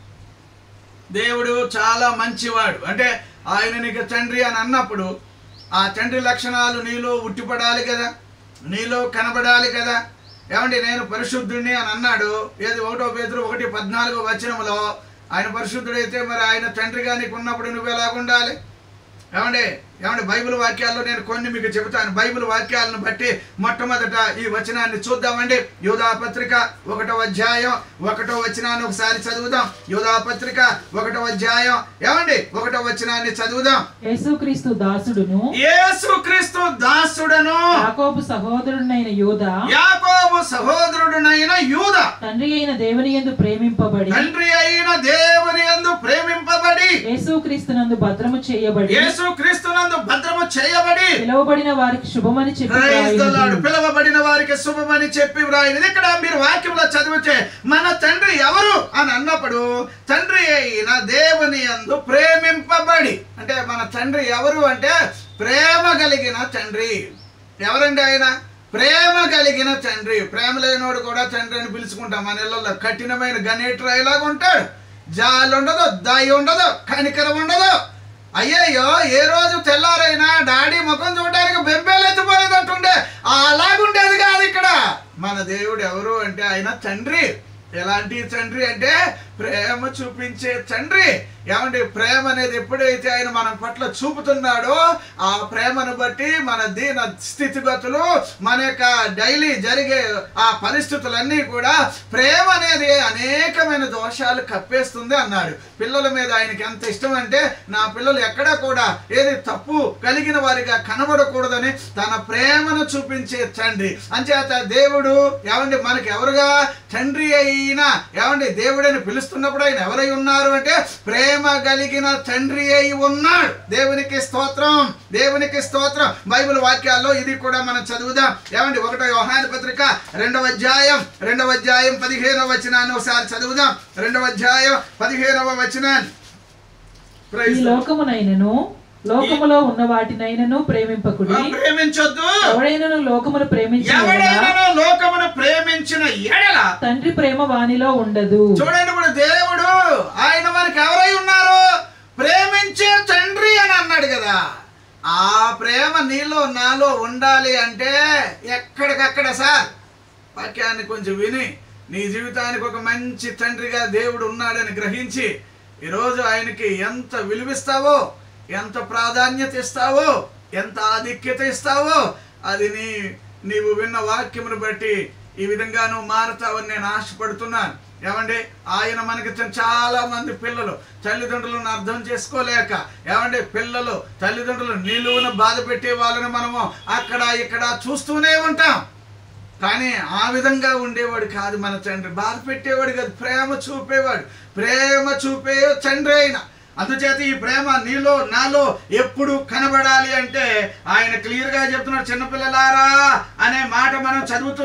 దేవుడు చాలా మంచివాడు అంటే ఆయన నీకు తండ్రి అని అన్నప్పుడు ఆ తండ్రి లక్షణాలు నీలో ఉట్టిపడాలి కదా నీలో కనబడాలి కదా ఏమండి నేను పరిశుద్ధుడిని అని అన్నాడు ఏది ఒకటో పేదరు ఒకటి పద్నాలుగో వచనములో ఆయన పరిశుద్ధుడైతే మరి ఆయన తండ్రిగా నీకు ఉన్నప్పుడు నువ్వు ఎలాగుండాలి ఏమండి ఏమండి బైబిల్ వాక్యాల్లో నేను కొన్ని మీకు చెబుతాను బైబిల్ వాక్యాలను బట్టి మొట్టమొదట ఈ వచనాన్ని చూద్దామండి యోధా పత్రిక ఒకటో అధ్యాయం ఒకటో వచనాన్ని ఒకసారి చదువుదాం యోధా పత్రిక ఒకటో అధ్యాయం ఏమండి ఒకటో వచనాన్ని చదువుదాం యేసుక్రీస్తు దాసుడును యేసుక్రీస్తు దాసుడను యాకోబు సహోదరుడైన యోధ యాకోబు సహోదరుడునైన యూద తండ్రి అయిన దేవుని యందు ప్రేమింపబడి తండ్రి అయిన దేవుని యందు ప్రేమింపబడి యేసుక్రీస్తునందు భద్రము చేయబడి యేసుక్రీస్తునందు భద్రము చేయబడి పిలువబడిన వారికి శుభమని చెప్పి Praise the Lord. వ్రాయున్నది. పిలవబడిన వారికి శుభమని చెప్పి వ్రాయింది ఇక్కడ మీరు వాక్యంలో చదివితే మన తండ్రి ఎవరు అని అన్నప్పుడు తండ్రి అయిన దేవుని యందు ప్రేమింపబడి అంటే మన తండ్రి ఎవరు అంటే ప్రేమ కలిగిన తండ్రి ఎవరండి ఆయన ప్రేమ కలిగిన తండ్రి ప్రేమ లేనోడు కూడా తండ్రి అని పిలుచుకుంటాం మన ఇళ్ళల్లో కఠినమైన గణేట్ రాయిలాగా ఉంటాడు జాలి ఉండదు దయ ఉండదు కనికరం ఉండదు అయ్యయ్యో ఏ రోజు తెల్లారైనా డాడీ ముఖం చూడడానికి బెంబేలెత్తిపోయేటట్టుండే అలాగుండేది కాదు ఇక్కడ మన దేవుడు ఎవరు అంటే ఆయన తండ్రి ఎలాంటి తండ్రి అంటే ప్రేమ చూపించే తండ్రి ఏమండి ప్రేమ అనేది ఎప్పుడైతే ఆయన మన పట్ల చూపుతున్నాడో ఆ ప్రేమను బట్టి మన దీన స్థితిగతులు మన యొక్క డైలీ జరిగే ఆ పరిస్థితులన్నీ కూడా ప్రేమ అనేది అనేకమైన దోషాలు కప్పేస్తుంది అన్నాడు పిల్లల మీద ఆయనకి ఎంత ఇష్టం అంటే నా పిల్లలు ఎక్కడా కూడా ఏది తప్పు కలిగిన వారిగా కనబడకూడదని తన ప్రేమను చూపించే తండ్రి అంచేత దేవుడు ఏమండి మనకి ఎవరుగా తండ్రి అయినా ఏమండి దేవుడని పిలుస్తున్నప్పుడు ఆయన ఎవరై ఉన్నారు అంటే ప్రేమ కలిగిన తండ్రి అయి ఉన్నాడు దేవునికి స్తోత్రం దేవునికి స్తోత్రం బైబిల్ వాక్యాల్లో ఇది కూడా మనం చదువుదాం ఏమండి ఒకటో యోహాను పత్రిక రెండవ అధ్యాయం రెండవ అధ్యాయం పదిహేనవ వచనాన్ని ఒకసారి చదువుదాం రెండవ అధ్యాయం పదిహేనవ వచనాన్ని ఈ Praise the Lord. లోకమునైనను లోకములో ఉన్న వాటినైనను ప్రేమింపకుడి ఆ, ప్రేమించొద్దు ఎవడైనను లోకమును ప్రేమించిన ఎవడైనా లోకమును ప్రేమించిన ఎడల తండ్రి ప్రేమ వానిలో ఉండదు చూడండి ఇప్పుడు దేవుడు ఆయన మనకి ఎవరై ఉన్నారు ప్రేమించే తండ్రి అని అన్నాడు కదా ఆ ప్రేమ నీలో నాలో ఉండాలి అంటే ఎక్కడికక్కడ సార్ వాక్యాన్ని కొంచెం విని నీ జీవితానికి ఒక మంచి తండ్రిగా దేవుడు ఉన్నాడని గ్రహించి ఈరోజు ఆయనకి ఎంత విలువిస్తావో ఎంత ప్రాధాన్యత ఇస్తావో ఎంత ఆధిక్యత ఇస్తావో అది నీ నీవు విన్న వాక్యమును బట్టి ఈ విధంగా నువ్వు మారుతావని నేను ఆశపడుతున్నాను ఏమండి ఆయన మనకి చ- చాలా మంది పిల్లలు తల్లిదండ్రులను అర్థం చేసుకోలేక ఏమండి పిల్లలు తల్లిదండ్రులు నిలువున బాధ పెట్టే వాళ్ళని మనము అక్కడ ఇక్కడ చూస్తూనే ఉంటాం కానీ ఆ విధంగా ఉండేవాడు కాదు మన తండ్రి బాధ పెట్టేవాడు కాదు ప్రేమ చూపేవాడు ప్రేమ చూపే తండ్రి అయిన అందుచేత ఈ ప్రేమ నీలో నాలో ఎప్పుడు కనబడాలి అంటే ఆయన క్లియర్గా చెప్తున్నాడు చిన్నపిల్లలారా అనే మాట మనం చదువుతున్నాం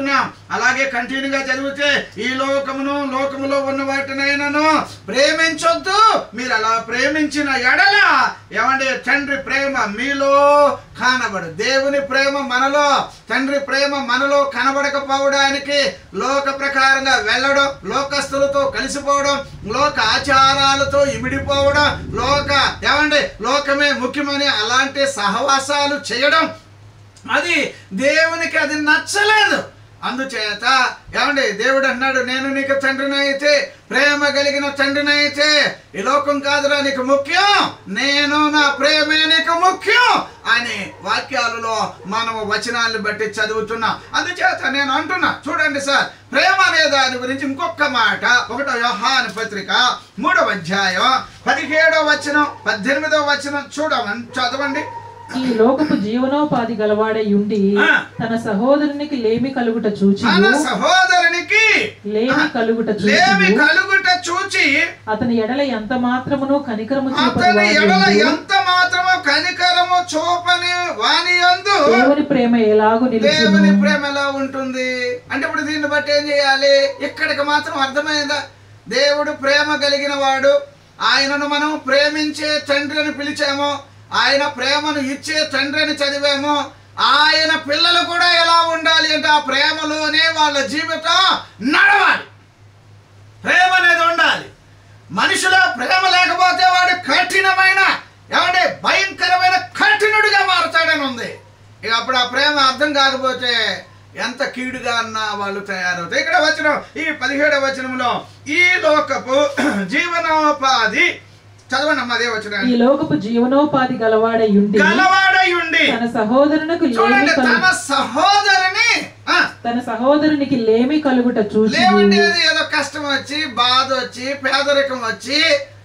అలాగే కంటిన్యూగా చదివితే ఈ లోకమును లోకములో ఉన్న వాటినైనాను ప్రేమించొద్దు మీరు అలా ప్రేమించిన ఎడల ఏమంటే తండ్రి ప్రేమ మీలో కానబడు దేవుని ప్రేమ మనలో తండ్రి ప్రేమ మనలో కనబడకపోవడానికి లోక ప్రకారంగా వెళ్ళడం లోకస్తులతో కలిసిపోవడం లోక ఆచారాలతో ఇమిడిపోవడం లోక ఏమండి లోకమే ముఖ్యమని అలాంటి సహవాసాలు చేయడం అది దేవునికి అది నచ్చలేదు అందుచేత ఏమండి దేవుడు అన్నాడు నేను నీకు తండ్రినైతే ప్రేమ కలిగిన తండ్రినైతే ఈ లోకం కాదురా నీకు ముఖ్యం నేను నా ప్రేమే నీకు ముఖ్యం అని వాక్యాలలో మనము వచనాలను బట్టి చదువుతున్నాం అందుచేత నేను అంటున్నా చూడండి సార్ ప్రేమ అనే దాని గురించి ఇంకొక మాట ఒకటో యోహాను పత్రిక మూడవ అధ్యాయం పదిహేడవ వచనం పద్దెనిమిదవ వచనం చూడమని చదవండి ఈ లోకపు జీవనోపాధి గలవాడై ఉండి ఆ. తన సహోదరునికి లేమి కలుగుట చూచి మన సహోదరునికి లేమి కలుగుట లేమి చూచి కలుగుట చూచి అతని ఎడల ఎంత మాత్రమును కనికరము అతని చూపని ఎడల వాడు ఎంత మాత్రమో కనికరము చూపని వాని యందు దేవుని ప్రేమ ఎలాగు దేవుని నిలుచును ప్రేమ ఎలా ఉంటుంది అంటే ఇప్పుడు దీన్ని బట్టి ఏం చేయాలి ఇక్కడికి మాత్రం అర్థమైందా దేవుడు ప్రేమ కలిగిన వాడు ఆయనను మనం ప్రేమించే తండ్రి అని పిలిచాము ఆయన ప్రేమను ఇచ్చే తండ్రి అని చదివాము ఆయన పిల్లలు కూడా ఎలా ఉండాలి అంటే ఆ ప్రేమలోనే వాళ్ళ జీవితం నడవాలి ప్రేమ అనేది ఉండాలి మనిషిలో ప్రేమ లేకపోతే వాడు కఠినమైన ఏమంటే భయంకరమైన కఠినుడిగా మారతాడని ఉంది ఇక అప్పుడు ఆ ప్రేమ అర్థం కాకపోతే ఎంత కీడుగా అన్న వాళ్ళు తయారవుతాయి ఇక్కడ వచ్చిన ఈ పదిహేడవ వచనంలో ఈ లోకపు జీవనోపాధి చదవండి అమ్మ అదే ఈ వచ్చిన లోకపు జీవనోపాధి గలవాడై ఉండి గలవాడై ఉండి తన సహోదరునికి లేమి చూడండి కలు- తన సహోదరుని ఆ, తన సహోదరునికి లేమి కలుగుట చూచి లేవండి అది ఏదో కష్టం వచ్చి బాధ వచ్చి పేదరికం వచ్చి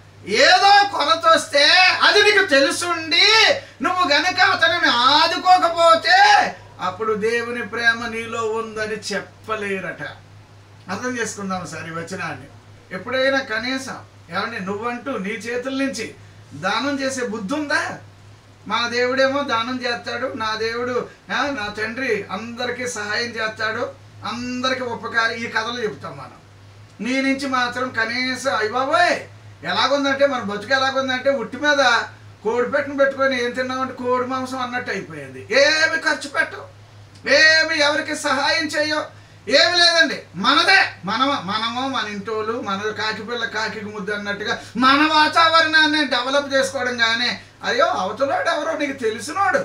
ఏదో కొరత వస్తే అది నీకు తెలుసుండి నువ్వు గనక అతనిని ఆదుకోకపోతే అప్పుడు దేవుని ప్రేమ నీలో ఉందని చెప్పలేరట అర్థం చేసుకుందాం సార్ ఈ వచనాన్ని ఎప్పుడైనా కనీసం ఏమండి నువ్వంటూ నీ చేతుల నుంచి దానం చేసే బుద్ధి ఉందా మా దేవుడేమో దానం చేస్తాడు నా దేవుడు ఆ, నా తండ్రి అందరికీ సహాయం చేస్తాడు అందరికి ఉపకారం ఈ కథలు చెప్తాం మనం నీ నుంచి మాత్రం కనీసం అయ్య బాబోయ్ ఎలాగుందంటే మన బతుకు ఎలాగుందంటే ఉట్టి మీద కోడి పెట్టిన పెట్టుకొని ఏం తిన్నామంటే కోడి మాంసం అన్నట్టు అయిపోయింది ఏమి ఖర్చు పెట్టవు ఏమి ఎవరికి సహాయం చేయవు ఏమి లేదండి మనదే మనమ మనము మన ఇంటోళ్ళు మన కాకి పిల్ల కాకి ముద్దు అన్నట్టుగా మన వాతావరణాన్ని డెవలప్ చేసుకోవడం కానీ అయ్యో అవతలోడు ఎవరో నీకు తెలిసినోడు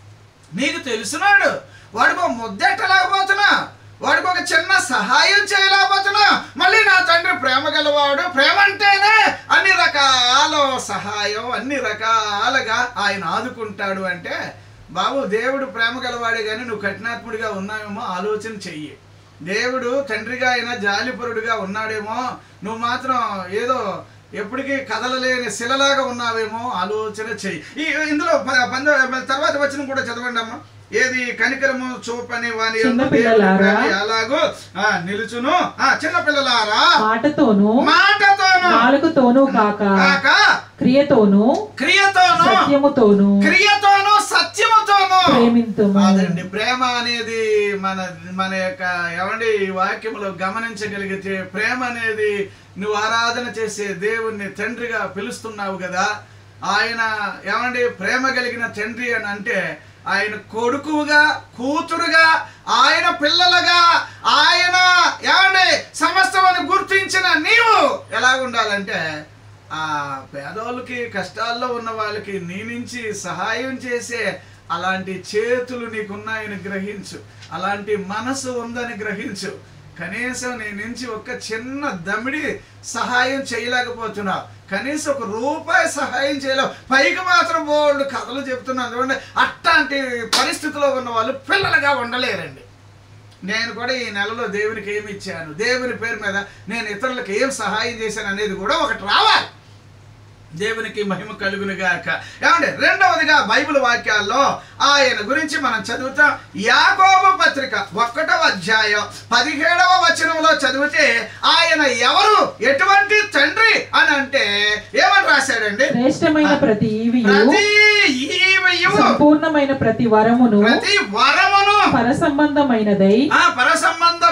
నీకు తెలిసినాడు వాడికి ఒక ముద్దెట్టలేకపోతున్నా వాడికి ఒక చిన్న సహాయం చేయలేకపోతున్నా మళ్ళీ నా తండ్రి ప్రేమ గలవాడు ప్రేమ అంటేనే అన్ని రకాల సహాయం అన్ని రకాలుగా ఆయన ఆదుకుంటాడు అంటే బాబు దేవుడు ప్రేమ గలవాడే కానీ నువ్వు కఠినాత్ముడిగా ఉన్నావేమో ఆలోచన చెయ్యి దేవుడు తండ్రిగా అయినా జాలిపరుడుగా ఉన్నాడేమో నువ్వు మాత్రం ఏదో ఎప్పటికీ కదలలేని శిలలాగా ఉన్నావేమో ఆలోచన చెయ్యి ఈ ఇందులో ప- పంద తర్వాత వచ్చిన కూడా చదవండి అమ్మా ఏది కనికరము చూపని వాని యందు చిన్న దేవుని పిల్లలారా. ప్రేమ ఎలాగూ ఆ, నిలుచును ఆ చిన్న పిల్లలారా మాటతోనూ మాటతోను నాలుగుతోనూ కాక కాక క్రియతోనూ క్రియతోను సత్యముతోనూ క్రియతోను సత్యముతోను ప్రేమింతుము అదండి ప్రేమ అనేది మన మన యొక్క ఏమండి ఈ వాక్యములో గమనించగలిగితే ప్రేమ అనేది నువ్వు ఆరాధన చేసే దేవుణ్ణి తండ్రిగా పిలుస్తున్నావు కదా ఆయన ఏమండి ప్రేమ కలిగిన తండ్రి అని అంటే ఆయన కొడుకుగా కూతురుగా ఆయన పిల్లలుగా ఆయన ఏమండి సమస్తమని గుర్తించిన నీవు ఎలా ఉండాలంటే ఆ పేదవాళ్ళకి కష్టాల్లో ఉన్న వాళ్ళకి నీ నుంచి సహాయం చేసే అలాంటి చేతులు నీకున్నాయని గ్రహించు అలాంటి మనసు ఉందని గ్రహించు కనీసం నీ నుంచి ఒక చిన్న దమిడి సహాయం చేయలేకపోతున్నా కనీసం ఒక రూపాయి సహాయం చేయలేవు పైకి మాత్రం బోల్డ్ కథలు చెప్తున్నాను చూడండి అట్లాంటి పరిస్థితిలో ఉన్న వాళ్ళు పిల్లలుగా ఉండలేరండి నేను కూడా ఈ నెలలో దేవునికి ఏమి ఇచ్చాను దేవుని పేరు మీద నేను ఇతరులకు ఏం సహాయం చేశాను అనేది కూడా ఒకటి రావాలి దేవునికి మహిమ కలుగును గాక ఏమండి రెండవదిగా బైబిల్ వాక్యాల్లో ఆయన గురించి మనం చదువుతాం యాకోబు పత్రిక ఒకటవ అధ్యాయం పదిహేడవ వచనంలో చదివితే ఆయన ఎవరు ఎటువంటి తండ్రి అని అంటే ఏమని రాశాడండి శ్రేష్టమైన ప్రతి ఈవియు ప్రతి ఈవెయు సంపూర్ణమైన ప్రతి వరమును ప్రతి వరమును పరసంబంధమైనదై ఆ పరసంబంధమైన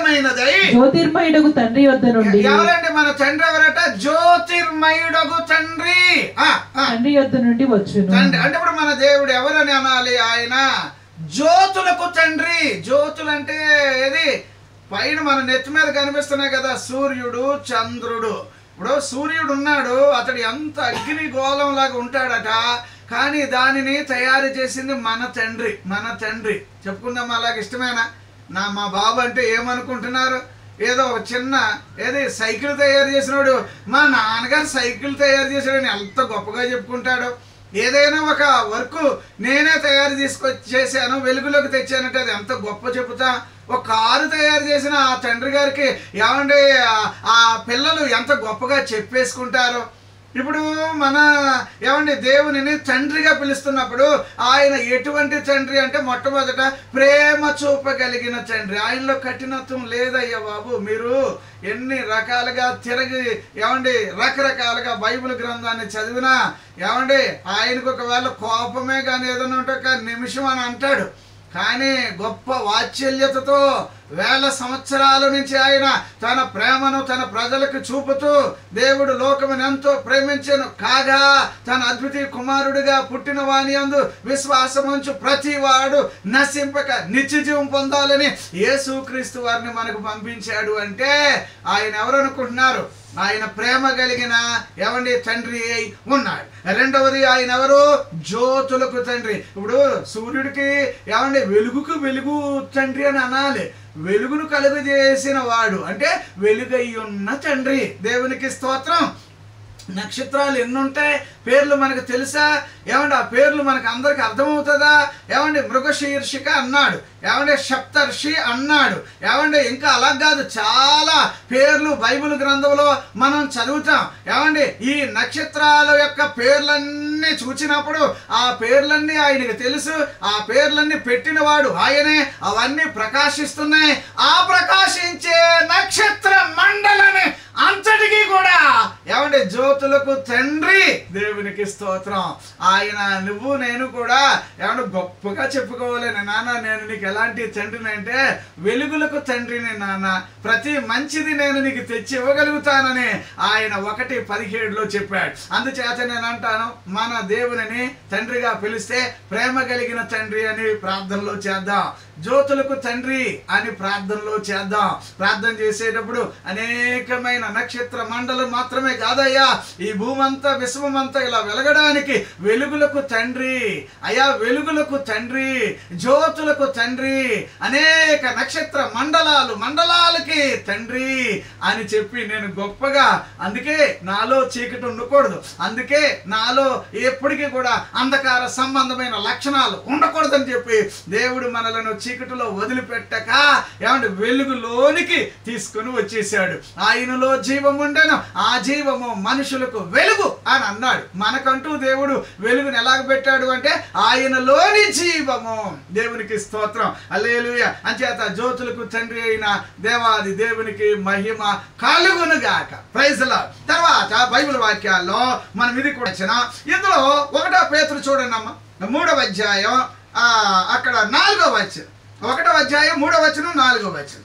ప్రత్యక్షమైనదై జ్యోతిర్మయుడకు తండ్రి వద్ద నుండి ఎవరండి మన తండ్రి ఎవరట జ్యోతిర్మయుడగు తండ్రి ఆ, ఆ. తండ్రి వద్ద నుండి వచ్చును తండ్రి అంటే ఇప్పుడు మన దేవుడు ఎవరని అనాలి ఆయన జ్యోతులకు తండ్రి జ్యోతులు అంటే ఏది పైన మన నెత్తి మీద కనిపిస్తున్నాయి కదా సూర్యుడు చంద్రుడు ఇప్పుడు సూర్యుడు ఉన్నాడు అతడు ఎంత అగ్ని గోళం లాగా ఉంటాడట కానీ దానిని తయారు చేసింది మన తండ్రి మన తండ్రి చెప్పుకుందాం అలాగ ఇష్టమేనా నా మా బాబు అంటే ఏమనుకుంటున్నారు ఏదో ఒక చిన్న ఏది సైకిల్ తయారు చేసినాడు మా నాన్నగారు సైకిల్ తయారు చేసాడని ఎంత గొప్పగా చెప్పుకుంటాడు ఏదైనా ఒక వర్క్ నేనే తయారు తీసుకొచ్చి చేశాను వెలుగులోకి తెచ్చానంటే అది ఎంత గొప్ప చెబుతా ఒక కారు తయారు చేసిన ఆ తండ్రి గారికి ఏమంటే ఆ- ఆ పిల్లలు ఎంత గొప్పగా చెప్పేసుకుంటారు ఇప్పుడు మన ఏమండి దేవునిని తండ్రిగా పిలుస్తున్నప్పుడు ఆయన ఎటువంటి తండ్రి అంటే మొట్టమొదట ప్రేమ చూపగలిగిన తండ్రి ఆయనలో కఠినత్వం లేదయ్యా బాబు మీరు ఎన్ని రకాలుగా తిరగి ఏమండి రకరకాలుగా బైబిల్ గ్రంథాన్ని చదివినా ఏమండి ఆయనకు ఒకవేళ కోపమే కానీ ఏదైనా ఉంటే ఒక నిమిషం అని అంటాడు కానీ గొప్ప వాత్సల్యతతో వేల సంవత్సరాల నుంచి ఆయన తన ప్రేమను తన ప్రజలకు చూపుతూ దేవుడు లోకమును ఎంతో ప్రేమించను కాగా తన అద్వితీయ కుమారుడిగా పుట్టిన వాని అందు విశ్వాసముంచు ప్రతి వాడు నశింపక నిత్యజీవం పొందాలని యేసుక్రీస్తు వారిని మనకు పంపించాడు అంటే ఆయన ఎవరు అనుకుంటున్నారు ఆయన ప్రేమ కలిగిన ఏమండి తండ్రి అయి ఉన్నాడు రెండవది ఆయన ఎవరు జ్యోతులకు తండ్రి ఇప్పుడు సూర్యుడికి ఏమండి వెలుగుకు వెలుగు తండ్రి అని అనాలి వెలుగును కలుగజేసిన వాడు అంటే వెలుగై ఉన్న తండ్రి దేవునికి స్తోత్రం నక్షత్రాలు ఎన్ని ఉంటాయి పేర్లు మనకు తెలుసా ఏమండి ఆ పేర్లు మనకు అందరికి అర్థమవుతుందా ఏమండి మృగశీర్షిక అన్నాడు ఏమండి సప్తర్షి అన్నాడు ఏమండి ఇంకా అలా కాదు చాలా పేర్లు బైబిల్ గ్రంథంలో మనం చదువుతాం ఏమండి ఈ నక్షత్రాల యొక్క పేర్లన్నీ చూచినప్పుడు ఆ పేర్లన్నీ ఆయనకు తెలుసు ఆ పేర్లన్నీ పెట్టినవాడు ఆయనే అవన్నీ ప్రకాశిస్తున్నాయి ఆ ప్రకాశించే నక్షత్ర మండలని అంతటికీ కూడా ఏమంటే జ్యోతులకు తండ్రి దేవునికి స్తోత్రం ఆయన నువ్వు నేను కూడా ఏమంటే గొప్పగా చెప్పుకోవాలి నాన్న నేను నీకు ఎలాంటి తండ్రిని అంటే వెలుగులకు తండ్రిని నాన్న ప్రతి మంచిది నేను నీకు తెచ్చి ఇవ్వగలుగుతానని ఆయన ఒకటి పదిహేడులో చెప్పాడు అందుచేత నేను అంటాను మన దేవునిని తండ్రిగా పిలిస్తే ప్రేమ కలిగిన తండ్రి అని ప్రార్థనలో చేద్దాం జ్యోతులకు తండ్రి అని ప్రార్థనలో చేద్దాం ప్రార్థన చేసేటప్పుడు అనేకమైన నక్షత్ర మండలం మాత్రమే కాదయ్యా ఈ భూమంతా విశ్వమంతా ఇలా వెలగడానికి వెలుగులకు తండ్రి అయా వెలుగులకు తండ్రి జ్యోతులకు తండ్రి అనేక నక్షత్ర మండలాలు మండలాలకి తండ్రి అని చెప్పి నేను గొప్పగా అందుకే నాలో చీకటి ఉండకూడదు అందుకే నాలో ఎప్పటికీ కూడా అంధకార సంబంధమైన లక్షణాలు ఉండకూడదని చెప్పి దేవుడు మనలను చీకటిలో వదిలిపెట్టక ఏమంటే వెలుగులోనికి తీసుకుని వచ్చేసాడు ఆయనలో జీవం ఉండెను ఆ జీవము మనుషులకు వెలుగు అని అన్నాడు మనకంటూ దేవుడు వెలుగుని ఎలాగ పెట్టాడు అంటే ఆయనలోని జీవము దేవునికి స్తోత్రం అల్లేలుయ అంచేత జ్యోతులకు తండ్రి అయిన దేవాది దేవునికి మహిమ కలుగునుగాక ప్రైజ్ల తర్వాత బైబిల్ వాక్యాల్లో మనం ఇది కూడా వచ్చిన ఇందులో ఒకటో పేతురు చూడండి అమ్మ మూడవ అధ్యాయం ఆ, అక్కడ నాలుగో వచనం ఒకటో అధ్యాయం మూడో వచనం నాలుగో వచనం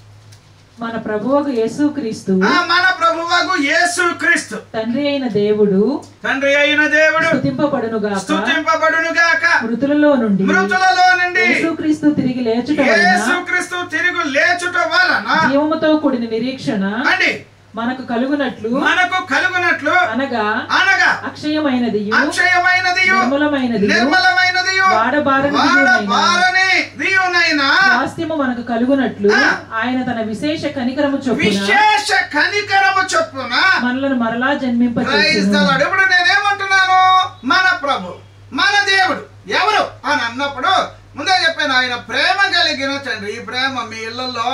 మన ప్రభువకు యేసుక్రీస్తు ఆ, మన ప్రభువకు యేసు క్రీస్తు తండ్రి అయిన దేవుడు తండ్రి అయిన దేవుడు స్తుతింపబడును గాక స్తుతింపబడును గాక మృతులలో నుండి మృతులలో నుండి యేసుక్రీస్తు తిరిగి లేచుట వలన యేసు క్రీస్తు తిరుగు లేచుట వలన జీవముతో కూడిన నిరీక్షణ అండి మనకు కలుగునట్లు మనకు కలుగునట్లు అనగా అనగా అక్షయమైనది అక్షయమైనది నిర్మలమైనది నిర్మలమైనది వాడబారనిదియునైన వారని దియునైనా స్వాస్థ్యము మనకు కలుగునట్లు ఆ. ఆయన తన విశేష కనికరము చొప్పున విశేష కనికరము చొప్పున మనలను మరలా ప్రైజ్ జన్మింపచేసెను ద లార్డ్. ఇప్పుడు నేనేమంటున్నాను మన ప్రభు మన దేవుడు ఎవరు అని అన్నప్పుడు ముందే చెప్పాను ఆయన ప్రేమ కలిగిన తండ్రి ఈ ప్రేమ మీ ఇళ్లలో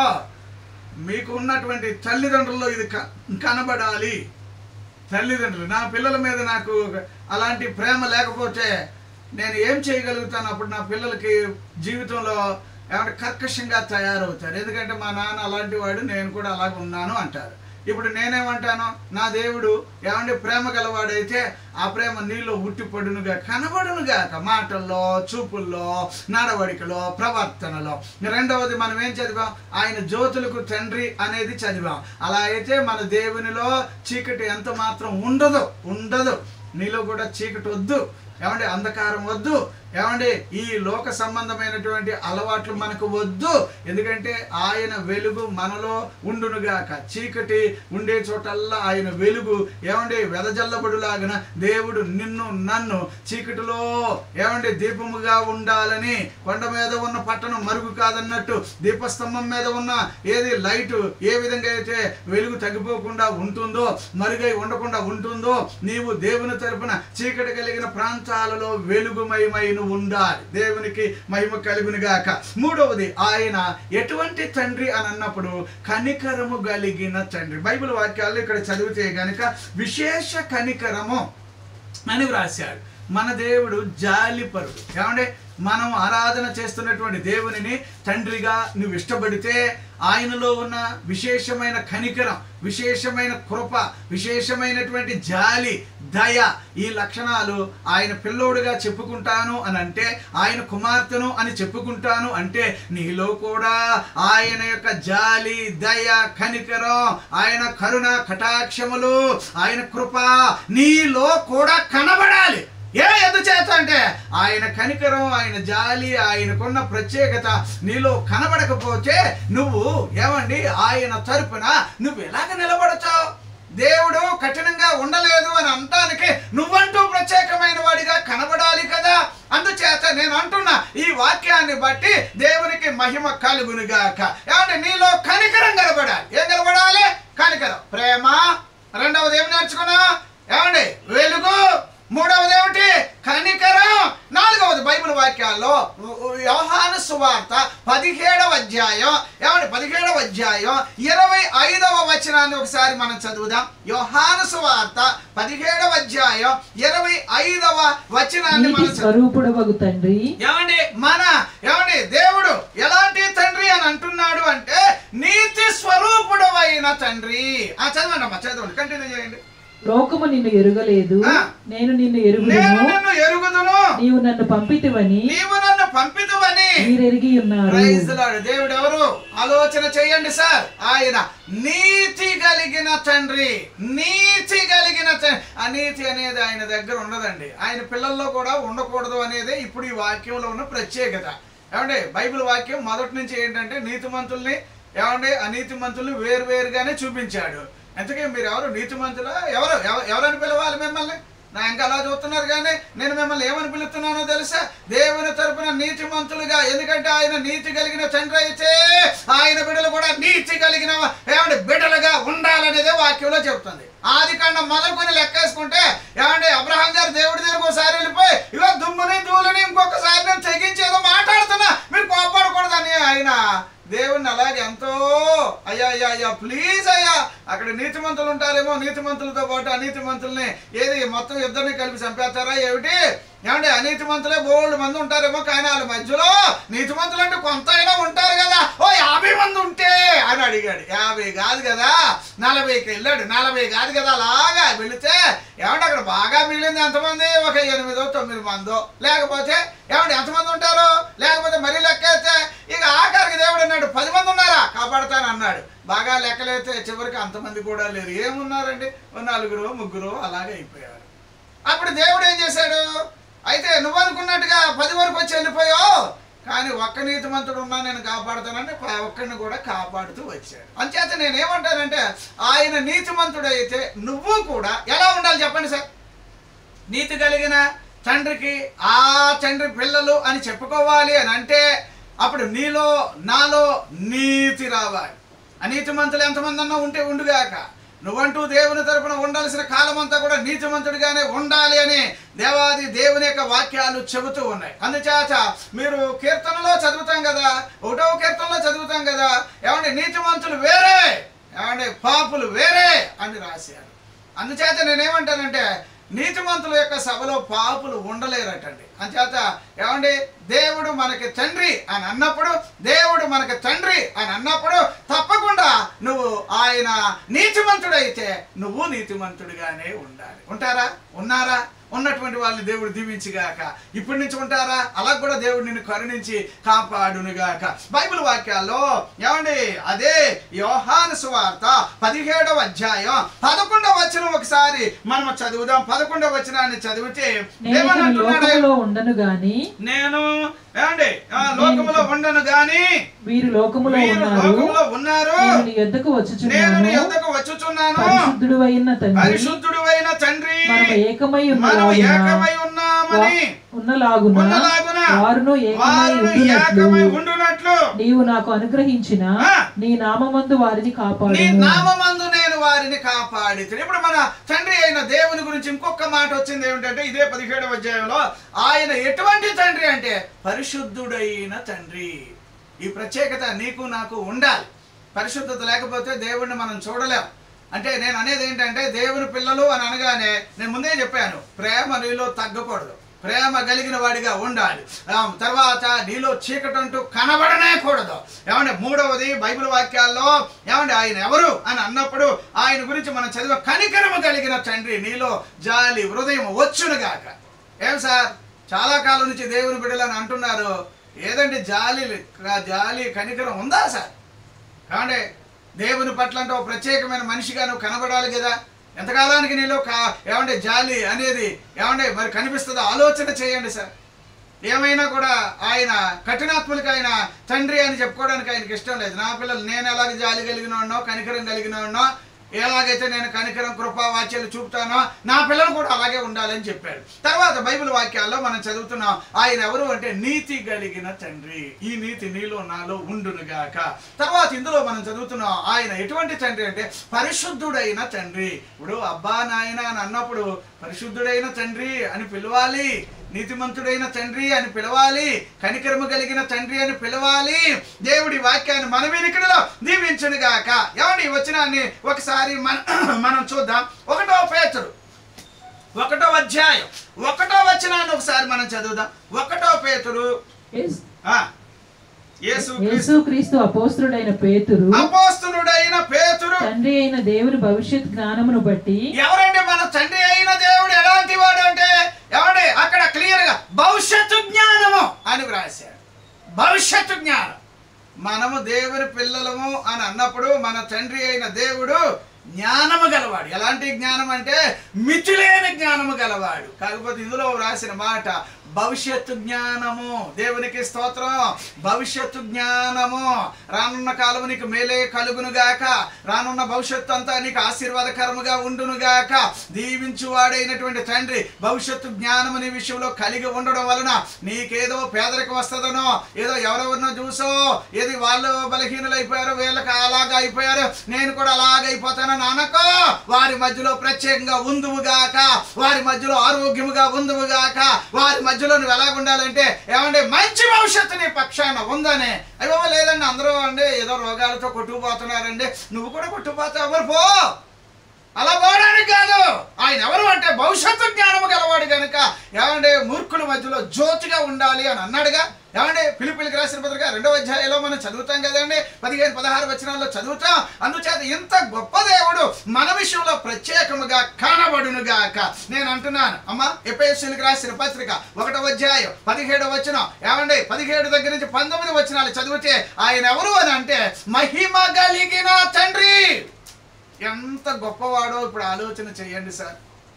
మీకు ఉన్నటువంటి తల్లిదండ్రుల్లో ఇది క- కనబడాలి తల్లిదండ్రులు నా పిల్లల మీద నాకు అలాంటి ప్రేమ లేకపోతే నేను ఏం చేయగలుగుతాను అప్పుడు నా పిల్లలకి జీవితంలో ఏమంటే కర్కశంగా తయారవుతారు ఎందుకంటే మా నాన్న అలాంటి వాడు నేను కూడా అలాగ ఉన్నాను అంటారు ఇప్పుడు నేనేమంటాను నా దేవుడు ఏమంటే ప్రేమ గలవాడైతే ఆ ప్రేమ నీలో ఉట్టిపడునుగా కనబడునుగా మాటల్లో చూపుల్లో నడవడికలో ప్రవర్తనలో రెండవది మనం ఏం చదివాం ఆయన జ్యోతులకు తండ్రి అనేది చదివాం అలా అయితే మన దేవునిలో చీకటి ఎంత మాత్రం ఉండదు ఉండదు నీలో కూడా చీకటి వద్దు ఏమండి అంధకారం వద్దు ఏమండి ఈ లోక సంబంధమైనటువంటి అలవాట్లు మనకు వద్దు ఎందుకంటే ఆయన వెలుగు మనలో ఉండునుగాక చీకటి ఉండే చోటల్లా ఆయన వెలుగు ఏమండి వెదజల్లబడులాగిన దేవుడు నిన్ను నన్ను చీకటిలో ఏమండి దీపముగా ఉండాలని కొండ మీద ఉన్న పట్టణం మరుగు కాదన్నట్టు దీపస్తంభం మీద ఉన్న ఏది లైట్ ఏ విధంగా అయితే వెలుగు తగ్గిపోకుండా ఉంటుందో మరుగై ఉండకుండా ఉంటుందో నీవు దేవుని తరపున చీకటి కలిగిన ప్రాంతాలలో వెలుగుమయమై నువ్వు ఉండాలి దేవునికి మహిమ కలుగునుగాక మూడవది ఆయన ఎటువంటి తండ్రి అని అన్నప్పుడు కనికరము కలిగిన తండ్రి బైబిల్ వాక్యాలు ఇక్కడ చదివితే గనుక విశేష కనికరము అని వ్రాశాడు మన దేవుడు జాలిపరుడు ఏమంటే మనం ఆరాధన చేస్తున్నటువంటి దేవునిని తండ్రిగా నువ్వు ఇష్టపడితే ఆయనలో ఉన్న విశేషమైన కనికరం విశేషమైన కృప విశేషమైనటువంటి జాలి దయ ఈ లక్షణాలు ఆయన పిల్లోడుగా చెప్పుకుంటాను అని అంటే ఆయన కుమార్తెను అని చెప్పుకుంటాను అంటే నీలో కూడా ఆయన యొక్క జాలి దయ కనికరం ఆయన కరుణ కటాక్షములు ఆయన కృప నీలో కూడా కనబడాలి ఏ ఎందుచేత అంటే ఆయన కనికరం ఆయన జాలి ఆయనకున్న ప్రత్యేకత నీలో కనబడకపోతే నువ్వు ఏమండి ఆయన తరపున నువ్వు ఎలాగ నిలబడతావు దేవుడు కఠినంగా ఉండలేదు అని అనటానికి నువ్వంటూ ప్రత్యేకమైన వాడిగా కనబడాలి కదా అందుచేత నేను అంటున్నా ఈ వాక్యాన్ని బట్టి దేవునికి మహిమ కలుగునుగాక ఏమంటే నీలో కనికరం కనబడాలి ఏం కనబడాలి కనికరం ప్రేమ రెండవది ఏం నేర్చుకున్నా ఏమండి వెలుగు మూడవది ఏమిటి కనికరం నాలుగవది బైబిల్ వాక్యాల్లో యోహాను సువార్త పదిహేడవ అధ్యాయం ఏమండి పదిహేడవ అధ్యాయం ఇరవై ఐదవ వచనాన్ని ఒకసారి మనం చదువుదాం యోహాను సువార్త పదిహేడవ అధ్యాయం ఇరవై ఐదవ వచనాన్ని నీతి మనం చదువుదాం స్వరూపుడవగు తండ్రి ఏమండి మన ఏమండి దేవుడు ఎలాంటి తండ్రి అని అంటున్నాడు అంటే నీతి స్వరూపుడవైన తండ్రి ఆ చదవండి అమ్మా చదవండి కంటిన్యూ చేయండి లోకము నిన్ను ఎరుగలేదు ఆ. నేను నిన్ను నేను ఎరుగుదును నిన్ను ఎరుగుదును నీవు నన్ను పంపితివని నీవు నన్ను పంపిదువని మీరెరిగి ఉన్నారు Praise the Lord. దేవుడు ఎవరు ఆలోచన చేయండి సార్ ఆయన నీతి కలిగిన తండ్రి నీతి కలిగిన తండ్రి అనీతి అనేది ఆయన దగ్గర ఉండదండి ఆయన పిల్లల్లో కూడా ఉండకూడదు అనేది ఇప్పుడు ఈ వాక్యంలో ఉన్న ప్రత్యేకత ఏమండి బైబిల్ వాక్యం మొదటి నుంచి ఏంటంటే నీతిమంతుల్ని ఏమండి అనీతిమంతుల్ని వేరువేరుగానే చూపించాడు ఎంతకీ మీరు ఎవరు నీతిమంతులా ఎవరు ఎవ- ఎవరని పిలవాలి మిమ్మల్ని నా ఇంకా అలా చూస్తున్నారు కానీ నేను మిమ్మల్ని ఏమని పిలుస్తున్నానో తెలుసా దేవుని తరపున నీతిమంతులుగా ఎందుకంటే ఆయన నీతి కలిగిన తండ్రి అయితే ఆయన బిడ్డలు కూడా నీతి కలిగిన ఏమంటే బిడ్డలుగా ఉండాలనేదే వాక్యంలో చెప్తుంది ఆది కాండం మొదలుకొని లెక్కేసుకుంటే ఏమంటే అబ్రహాం గారు దేవుడి దగ్గరకు ఒకసారి వెళ్ళిపోయి ఇగో దుమ్ముని ధూళిని ఇంకొకసారి నేను తెగించేదో మాట్లాడుతున్నా మీరు కోపడకూడదని ఆయన దేవుణ్ణి అలాగే ఎంతో అయ్యా అయ్యా అయ్యా ప్లీజ్ అయ్యా అక్కడ నీతిమంతులు ఉంటారేమో నీతిమంతులతో పాటు అనీతిమంతుల్ని ఏది మొత్తం ఇద్దరిని కలిపి చంపేస్తారా ఏమిటి ఏమంటే అనీతిమంతులే బోల్డ్ మంది ఉంటారేమో కానీ వాళ్ళ మధ్యలో నీతిమంతులు అంటే కొంత అయినా ఉంటారు కదా ఓ యాభై మంది ఉంటే అని అడిగాడు యాభై కాదు కదా నలభైకి వెళ్ళాడు నలభై కాదు కదా అలాగా వెళితే ఏమంటే అక్కడ బాగా మిగిలింది ఎంతమంది ఒక ఎనిమిదో తొమ్మిది మందో లేకపోతే ఏమంటే ఎంతమంది ఉంటారు లేకపోతే మరీ లెక్కేస్తే ఇక ఆఖరికి దేవుడు అన్నాడు పది మంది ఉన్నారా కాపాడుతాను అన్నాడు బాగా లెక్కలేస్తే చివరికి అంతమంది కూడా లేరు ఏమున్నారండి ఓ నలుగురు ముగ్గురు అలాగే అయిపోయారు అప్పుడు దేవుడు ఏం చేశాడు అయితే నువ్వు అనుకున్నట్టుగా పది వరకు వచ్చి వెళ్ళిపోయావు కానీ ఒక్క నీతిమంతుడు ఉన్నా నేను కాపాడుతానని ప- ఒక్కడిని కూడా కాపాడుతూ వచ్చాడు అంచేత నేను ఏమంటానంటే ఆయన నీతిమంతుడు అయితే నువ్వు కూడా ఎలా ఉండాలి చెప్పండి సార్ నీతి కలిగిన తండ్రికి ఆ తండ్రి పిల్లలు అని చెప్పుకోవాలి అని అంటే అప్పుడు నీలో నాలో నీతి రావాలి అనీతిమంతులు ఎంతమంది అన్నా ఉంటే ఉండుగాక నువ్వంటూ దేవుని తరపున ఉండాల్సిన కాలం అంతా కూడా నీతిమంతుడిగానే ఉండాలి అని దేవాది దేవుని యొక్క వాక్యాలు చెబుతూ ఉన్నాయి అందుచేత మీరు కీర్తనలో చదువుతాం కదా ఒకటో కీర్తనలో చదువుతాం కదా ఏమంటే నీతిమంతులు వేరే ఏమంటే పాపులు వేరే అని రాశారు అందుచేత నేనేమంటానంటే నీతిమంతుల యొక్క సభలో పాపులు ఉండలేరటండి అందుచేత ఏమండి దేవుడు మనకి తండ్రి అని అన్నప్పుడు దేవుడు మనకి తండ్రి అని అన్నప్పుడు తప్పకుండా నువ్వు ఆయన నీతిమంతుడైతే నువ్వు నీతిమంతుడిగానే ఉండాలి ఉంటారా ఉన్నారా ఉన్నటువంటి వాళ్ళని దేవుడు దీవించిగాక ఇప్పటి నుంచి ఉంటారా అలా కూడా దేవుడు నిన్ను కరుణించి కాపాడునుగాక బైబిల్ వాక్యాల్లో ఏమండి అదే యోహాను సువార్త పదిహేడవ అధ్యాయం పదకొండవ వచనం ఒకసారి మనం చదువుదాం పదకొండవ వచనాన్ని చదివితే నేను ఏమని ఇక అంటున్నాడు లోకములో ఉండను గాని నేను ఏమండి ఆ, లోకములో ఉండను గాని వీరు లోకములో మీరు ఉన్నారు లోకములో ఉన్నారు నేను నీ యొద్దకు నేను వచ్చుచున్నాను నీ యొద్దకు వచ్చుచున్నాను పరిశుద్ధుడు అయిన తండ్రి పరిశుద్ధుడు అయిన తండ్రి మనము ఏకమై మనం ఉన్నలాగున ఏకమై ఉన్నామని ఉన్నలాగున ఉన్నలాగున వారును ఏకమై వారును ఉండునట్లు ఏకమై ఉండునట్లు నీవు నాకు అనుగ్రహించిన ఆ. నీ నామమందు వారిని నీ కాపాడు నామమందు నేను వారిని కాపాడి ఇప్పుడు మన తండ్రి అయిన దేవుని గురించి ఇంకొక మాట వచ్చింది ఏమిటంటే ఇదే పదిహేడవ అధ్యాయంలో ఆయన ఎటువంటి తండ్రి అంటే పరిశుద్ధుడైన తండ్రి ఈ ప్రత్యేకత నీకు నాకు ఉండాలి పరిశుద్ధత లేకపోతే దేవుణ్ణి మనం చూడలేం అంటే నేను అనేది ఏంటంటే దేవుని పిల్లలు అని అనగానే నేను ముందే చెప్పాను ప్రేమ నీలో తగ్గకూడదు ప్రేమ కలిగిన వాడిగా ఉండాలి ఆ, తర్వాత నీలో చీకటంటూ కనబడనే కూడదు ఏమంటే మూడవది బైబిల్ వాక్యాల్లో ఏమంటే ఆయన ఎవరు అని అన్నప్పుడు ఆయన గురించి మనం చదివ కనికరము కలిగిన తండ్రి నీలో జాలి హృదయం వచ్చునుగాక ఏం సార్ చాలా కాలం నుంచి దేవుని బిడ్డలని అంటున్నారు ఏదండి జాలి జాలి కనికరం ఉందా సార్ కాండే దేవుని పట్ల అంటే ఒక ప్రత్యేకమైన మనిషిగా నువ్వు కనబడాలి కదా ఎంతకాలానికి నీలో కా ఏమంటే జాలి అనేది ఏమంటే మరి కనిపిస్తుందో ఆలోచన చేయండి సార్ ఏమైనా కూడా ఆయన కఠినాత్ములకి ఆయన తండ్రి అని చెప్పుకోవడానికి ఆయనకి ఇష్టం లేదు నా పిల్లలు నేను ఎలాగ జాలి కలిగిన వాడినో కనికరం కలిగిన వాడినో ఎలాగైతే నేను కనికరం కృపా వాక్యాలు చూపుతానో నా పిల్లలు కూడా అలాగే ఉండాలని చెప్పాడు తర్వాత బైబిల్ వాక్యాల్లో మనం చదువుతున్నాం ఆయన ఎవరు అంటే నీతి కలిగిన తండ్రి ఈ నీతి నీలో నాలో ఉండునుగాక తర్వాత ఇందులో మనం చదువుతున్నాం ఆయన ఎటువంటి తండ్రి అంటే పరిశుద్ధుడైన తండ్రి ఇప్పుడు అబ్బా నాయన అని అన్నప్పుడు పరిశుద్ధుడైన తండ్రి అని పిలవాలి నీతిమంతుడైన తండ్రి అని పిలవాలి కనికరము కలిగిన తండ్రి అని పిలవాలి దేవుడి వాక్యాన్ని మన వెనుకడిలో దీవించునుగాక ఏమండి ఈ వచనాన్ని ఒకసారి మన మనం చూద్దాం ఒకటో పేతుడు ఒకటో అధ్యాయం ఒకటో వచనాన్ని ఒకసారి మనం చదువుదాం ఒకటో పేతుడు యేసు- ఆ, యేసు యేసుక్రీస్తు అపోస్తుడైన పేతురు అపోస్తులుడైన పేతురు తండ్రి అయిన దేవుని భవిష్యత్ జ్ఞానమును బట్టి ఎవరండి మన తండ్రి అయిన దేవుడు ఎలాంటి వాడు అంటే ఎవడి అక్కడ క్లియర్ గా భవిష్యత్తు జ్ఞానము అని వ్రాశాడు భవిష్యత్తు జ్ఞానం మనము దేవుని పిల్లలము అని అన్నప్పుడు మన తండ్రి అయిన దేవుడు జ్ఞానము గలవాడు ఎలాంటి జ్ఞానం అంటే మితిలేని జ్ఞానము గలవాడు కాకపోతే ఇందులో వ్రాసిన మాట భవిష్యత్తు జ్ఞానము దేవునికి స్తోత్రం భవిష్యత్తు జ్ఞానము రానున్న కాలము నీకు మేలే కలుగునుగాక రానున్న భవిష్యత్తు అంతా నీకు ఆశీర్వాదకరముగా ఉండునుగాక దీవించువాడైనటువంటి తండ్రి భవిష్యత్తు జ్ఞానము నీ విషయంలో కలిగి ఉండడం వలన నీకేదో పేదరికం వస్తుందనో ఏదో ఎవరెవరినో చూసో ఏది వాళ్ళు బలహీనులైపోయారు వీళ్ళకి అలాగా అయిపోయారు నేను కూడా అలాగ అయిపోతానని అనకో వారి మధ్యలో ప్రత్యేకంగా ఉందువుగాక వారి మధ్యలో ఆరోగ్యముగా ఉందువుగాక వారి మధ్యలో నువ్వు ఎలా ఉండాలంటే ఏమంటే మంచి భవిష్యత్తు నీ పక్షాన ఉందనే అయ్యో లేదండి అందరూ అండి ఏదో రోగాలతో కొట్టుకుపోతున్నారండి నువ్వు కూడా కొట్టుకుపోతావు మరి పో అలా పోవడానికి కాదు ఆయన ఎవరు అంటే భవిష్యత్తు జ్ఞానము గలవాడు కనుక ఏమంటే మూర్ఖుల మధ్యలో జ్యోతిగా ఉండాలి అని అన్నాడుగా ఏమంటే పిలిపిలికి రాసిన పత్రిక రెండవ అధ్యాయంలో మనం చదువుతాం కదండి పదిహేను పదహారు వచనాల్లో చదువుతాం అందుచేత ఇంత గొప్ప దేవుడు మన విషయంలో ప్రత్యేకముగా కనబడునుగాక నేను అంటున్నాను అమ్మ ఎపేసులకు రాసిన పత్రిక ఒకటవ అధ్యాయం పదిహేడవ వచనం ఏమండి పదిహేడు దగ్గర నుంచి పంతొమ్మిది వచనాలు చదివితే ఆయన ఎవరు అని అంటే మహిమ కలిగిన తండ్రి ఎంత గొప్పవాడో ఇప్పుడు ఆలోచన చేయండి సార్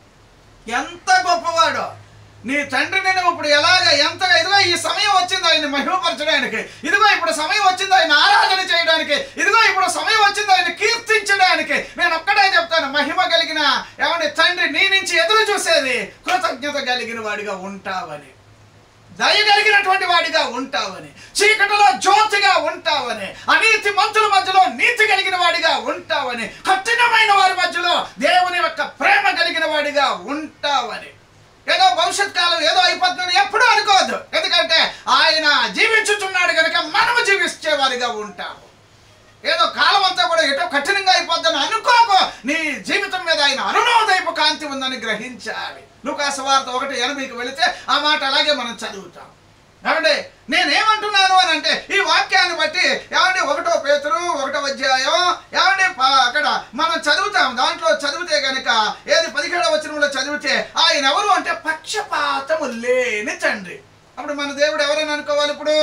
ఎంత గొప్పవాడో నీ తండ్రిని నువ్వు ఇప్పుడు ఎలాగ ఎంత ఇదిగో ఈ సమయం వచ్చింది ఆయన మహిమపరచడానికి ఇదిగో ఇప్పుడు సమయం వచ్చింది ఆయన ఆరాధన చేయడానికి ఇదిగో ఇప్పుడు సమయం వచ్చింది ఆయన కీర్తించడానికి నేను ఒక్కటే చెప్తాను మహిమ కలిగిన ఏమంటే తండ్రి నీ నుంచి ఎదురు చూసేది కృతజ్ఞత కలిగిన వాడిగా ఉంటావని దయ కలిగినటువంటి వాడిగా ఉంటావని చీకటిలో జ్యోతిగా ఉంటావని అనీతి మంతుల మధ్యలో నీతి కలిగిన వాడిగా ఉంటావని కఠినమైన వారి మధ్యలో దేవుని యొక్క ప్రేమ కలిగిన వాడిగా ఉంటావని ఏదో భవిష్యత్ కాలం ఏదో అయిపోతుందని ఎప్పుడూ అనుకోవద్దు ఎందుకంటే ఆయన జీవించుచున్నాడు కనుక మనము జీవించే వారిగా ఉంటాము ఏదో కాలం అంతా కూడా ఎటో కఠినంగా అయిపోద్దని అనుకోకు నీ జీవితం మీద ఆయన అరుణోదయపు కాంతి ఉందని గ్రహించాలి లూకాసు వార్త ఒకటి ఎనభైకి వెళితే ఆ మాట అలాగే మనం చదువుతాం ఏమండి నేనేమంటున్నాను అని అంటే ఈ వాక్యాన్ని బట్టి ఏమండి ఒకటో పేతురు ఒకటో అధ్యాయం ఏమండి ప- అక్కడ మనం చదువుతాం దాంట్లో చదివితే గనుక ఏది పదిహేడవ వచనంలో చదివితే ఆయన ఎవరు అంటే పక్షపాతము లేని తండ్రి అప్పుడు మన దేవుడు ఎవరని అనుకోవాలి ఇప్పుడు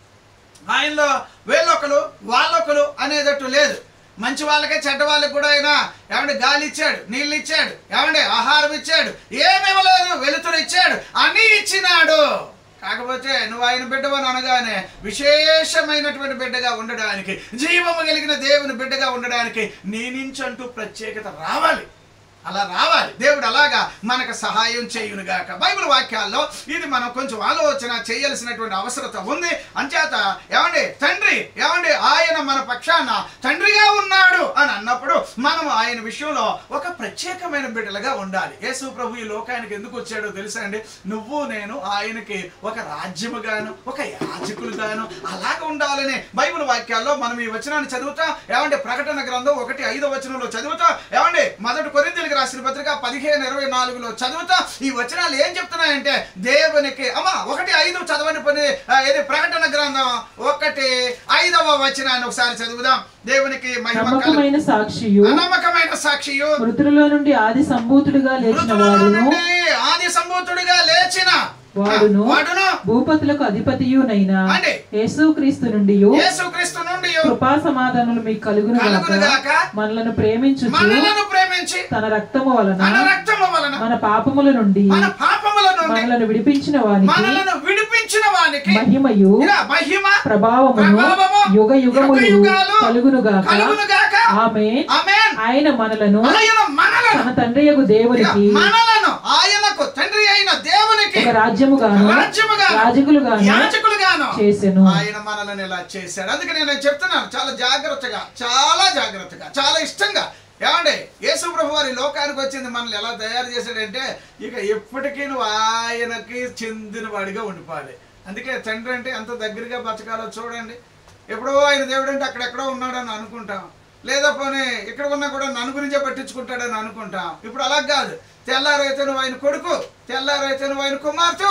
ఆయనలో వీళ్ళొకరు వాళ్ళొకరు అనేటట్టు లేదు మంచి వాళ్ళకే చెడ్డ వాళ్ళకి కూడా ఆయన ఏమంటే గాలి ఇచ్చాడు నీళ్ళు ఇచ్చాడు ఏమంటే ఆహారం ఇచ్చాడు ఏమి ఇవ్వలేదు వెలుతురు ఇచ్చాడు అన్నీ ఇచ్చినాడు కాకపోతే నువ్వు ఆయన బిడ్డవని అనగానే విశేషమైనటువంటి బిడ్డగా ఉండడానికి జీవము కలిగిన దేవుని బిడ్డగా ఉండడానికి నీ నుంచి అంటూ ప్రత్యేకత రావాలి అలా రావాలి దేవుడు అలాగా మనకు సహాయం చేయునుగాక బైబిల్ వాక్యాల్లో ఇది మనం కొంచెం ఆలోచన చేయాల్సినటువంటి అవసరత ఉంది అంచేత ఏమండి తండ్రి ఏమండి ఆయన మన పక్షాన తండ్రిగా ఉన్నాడు అని అన్నప్పుడు మనం ఆయన విషయంలో ఒక ప్రత్యేకమైన బిడ్డలుగా ఉండాలి యేసు ప్రభు ఈ లోకానికి ఎందుకు వచ్చాడో తెలుసా అండి నువ్వు నేను ఆయనకి ఒక రాజ్యముగాను ఒక యాజకులుగాను అలాగ ఉండాలని బైబిల్ వాక్యాల్లో మనం ఈ వచనాన్ని చదువుతా ఏమంటే ప్రకటన గ్రంథం ఒకటి ఐదో వచనంలో చదువుతా ఏమండి మొదటి కొరింతలకు రాసిన పత్రిక పదిహేను ఇరవై నాలుగులో చదువుతా ఈ వచనాలు ఏం చెప్తున్నాయంటే దేవునికి అమ్మా ఒకటి ఐదు చదవని పని ఆ, ఏది ప్రకటన గ్రంథం ఒకటి ఐదవ వచనాన్ని ఒకసారి చదువుదాం దేవునికి మహిమ కలుగు- నమ్మకమైన సాక్షియు నమ్మకమైన సాక్షియు మృతులలో నుండి ఆది సంభూతుడిగా లేచిన మృతులలో వాడును నుండి ఆది సంభూతుడిగా లేచిన వాడును వాడును భూపతులకు అధిపతియునైన అండి. యేసుక్రీస్తు నుండి యేసుక్రీస్తు నుండి కృపా సమాధానములు మీకు కలుగును కలుగునుగాక. మనలను ప్రేమించుచు మనలను ప్రేమించి తన రక్తము వలన మన రక్తము వలన మన పాపముల నుండి మన పాపముల నుండి మనలను విడిపించిన వానికి మనలను విడిపించిన వానికి మహిమయు ఇలా మహిమ ప్రభావమును ప్రభావము, యుగ యుగములు యుగయుగాలు కలుగునుగాక కలుగునుగాక. ఆమె ఆమేన్ ఆయన మనలను ఆయన మనలను తన తండ్రియగు ఇలా దేవునికి మనలను ఆయనకు తండ్రి అయిన దేవునికి ఒక రాజ్యముగాను రాజ్యముగాను, రాజకులుగాను యాజకులుగాను చేసెను ఆయన మనల్ని ఇలా చేశాడు అందుకే నేను చెప్తున్నాను చాలా జాగ్రత్తగా చాలా జాగ్రత్తగా చాలా ఇష్టంగా ఏమండి యేసు ప్రభు వారి లోకానికి వచ్చింది మనల్ని ఎలా తయారు చేశాడంటే ఇక ఎప్పటికీ నువ్వు ఆయనకి చెందిన వాడిగా ఉండిపోవాలి అందుకే తండ్రి అంటే ఎంత దగ్గరగా బతకాలో చూడండి ఎప్పుడో ఆయన దేవుడు అంటే అక్కడెక్కడో ఉన్నాడని అనుకుంటాం లేదా పోనీ ఇక్కడ ఉన్నా కూడా నన్ను గురించే పట్టించుకుంటాడని అనుకుంటాం ఇప్పుడు అలా కాదు తెల్లారైతే నువ్వు ఆయన కొడుకు తెల్లారైతే నువ్వు ఆయన కుమార్తె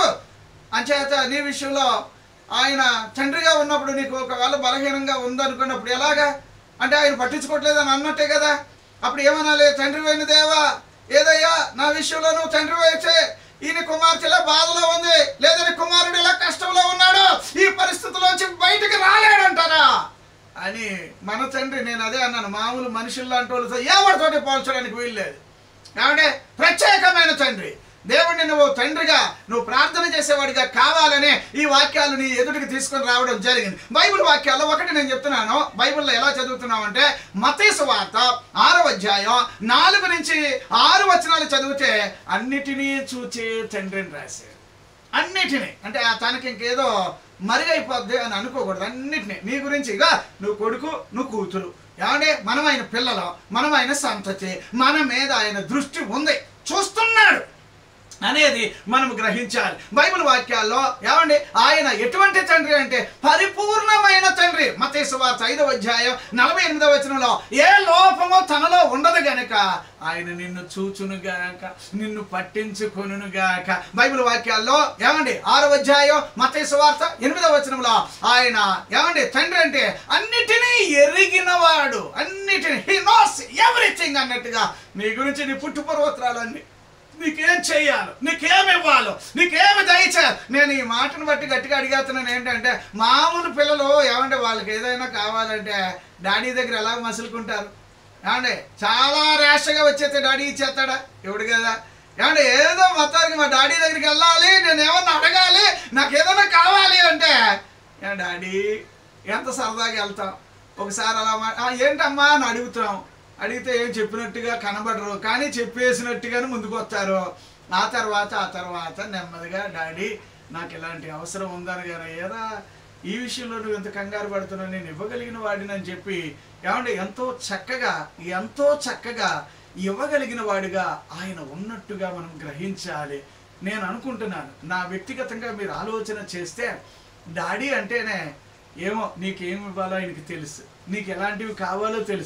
అంచేత నీ విషయంలో ఆయన తండ్రిగా ఉన్నప్పుడు నీకు ఒకవేళ బలహీనంగా ఉందనుకున్నప్పుడు ఎలాగా అంటే ఆయన పట్టించుకోవట్లేదని అన్నట్టే కదా అప్పుడు ఏమనాలి తండ్రి అయిన దేవా ఏదయ్యా నా విషయంలో నువ్వు తండ్రి అయితే ఈయన కుమార్తె ఇలా బాధలో ఉంది లేదని కుమారుడు ఇలా కష్టంలో ఉన్నాడు ఈ పరిస్థితిలోంచి బయటికి రాలేడంటారా అని మన తండ్రి నేను అదే అన్నాను మామూలు మనుషులు లాంటి వాళ్ళతో ఎవరితోటి పోల్చడానికి వీల్లేదు ఏమంటే ప్రత్యేకమైన తండ్రి దేవుడిని నువ్వు తండ్రిగా నువ్వు ప్రార్థన చేసేవాడిగా కావాలనే ఈ వాక్యాలు నీ ఎదుటికి తీసుకొని రావడం జరిగింది బైబిల్ వాక్యాల్లో ఒకటి నేను చెప్తున్నాను బైబిల్లో ఎలా చదువుతున్నామంటే మతేసు వార్త ఆరో అధ్యాయం నాలుగు నుంచి ఆరు వచనాలు చదివితే అన్నిటినీ చూచే తండ్రిని రాశాడు అన్నిటినీ అంటే ఆ తనకి ఇంకేదో మరుగైపోద్ది అని అనుకోకూడదు అన్నిటినీ నీ గురించి ఇక నువ్వు కొడుకు నువ్వు కూతురు ఏమంటే మనం ఆయన పిల్లలు మనం ఆయన సంతతి మన మీద ఆయన దృష్టి ఉంది చూస్తున్నాడు అనేది మనం గ్రహించాలి బైబిల్ వాక్యాల్లో ఏమండి ఆయన ఎటువంటి తండ్రి అంటే పరిపూర్ణమైన తండ్రి మతేసు వార్త ఐదవ అధ్యాయం నలభై ఎనిమిదవ వచనంలో ఏ లోపము తనలో ఉండదు గనక ఆయన నిన్ను చూచునుగాక నిన్ను పట్టించుకొనుగాక బైబిల్ వాక్యాల్లో ఏమండి ఆరవ అధ్యాయం మతేసు వార్త ఎనిమిదవ వచనంలో ఆయన ఏమండి తండ్రి అంటే అన్నిటినీ ఎరిగినవాడు అన్నిటినీ హీ నోస్ ఎవ్రీథింగ్ అన్నట్టుగా నీ గురించి నీ పుట్టు పూర్వత్రాలన్నీ నీకేం చెయ్యాలో నీకేం ఇవ్వాలో నీకేమి దయచేయాలి నేను ఈ మాటను బట్టి గట్టిగా అడిగేస్తున్నాను ఏంటంటే మామూలు పిల్లలు ఏమంటే వాళ్ళకి ఏదైనా కావాలంటే డాడీ దగ్గర ఎలా మసులుకుంటారు ఏమండి చాలా ర్యాష్గా వచ్చేస్తే డాడీ ఇచ్చేస్తాడా ఇవ్వడు కదా ఏమంటే ఏదో మొత్తానికి మా డాడీ దగ్గరికి వెళ్ళాలి నేను ఏమన్నా అడగాలి నాకు ఏదైనా కావాలి అంటే "ఏ డాడీ ఎంత సరదాగా వెళ్తాం ఒకసారి అలా మా "ఆ, ఏంటమ్మా అని అడుగుతాం అడిగితే ఏం చెప్పినట్టుగా కనబడరు కానీ చెప్పేసినట్టుగానే ముందుకు వస్తారు ఆ తర్వాత ఆ తర్వాత నెమ్మదిగా డాడీ నాకు ఇలాంటి అవసరం ఉందని కానీ ఏరా ఈ విషయంలో నువ్వు ఎంత కంగారు పడుతున్నావు నేను ఇవ్వగలిగిన వాడిని అని చెప్పి ఏమంటే ఎంతో చక్కగా ఎంతో చక్కగా ఇవ్వగలిగిన వాడిగా ఆయన ఉన్నట్టుగా మనం గ్రహించాలి నేను అనుకుంటున్నాను నా వ్యక్తిగతంగా మీరు ఆలోచన చేస్తే డాడీ అంటేనే ఏమో నీకేమి ఇవ్వాలో ఆయనకి తెలుసు నీకు ఎలాంటివి కావాలో తెలుసు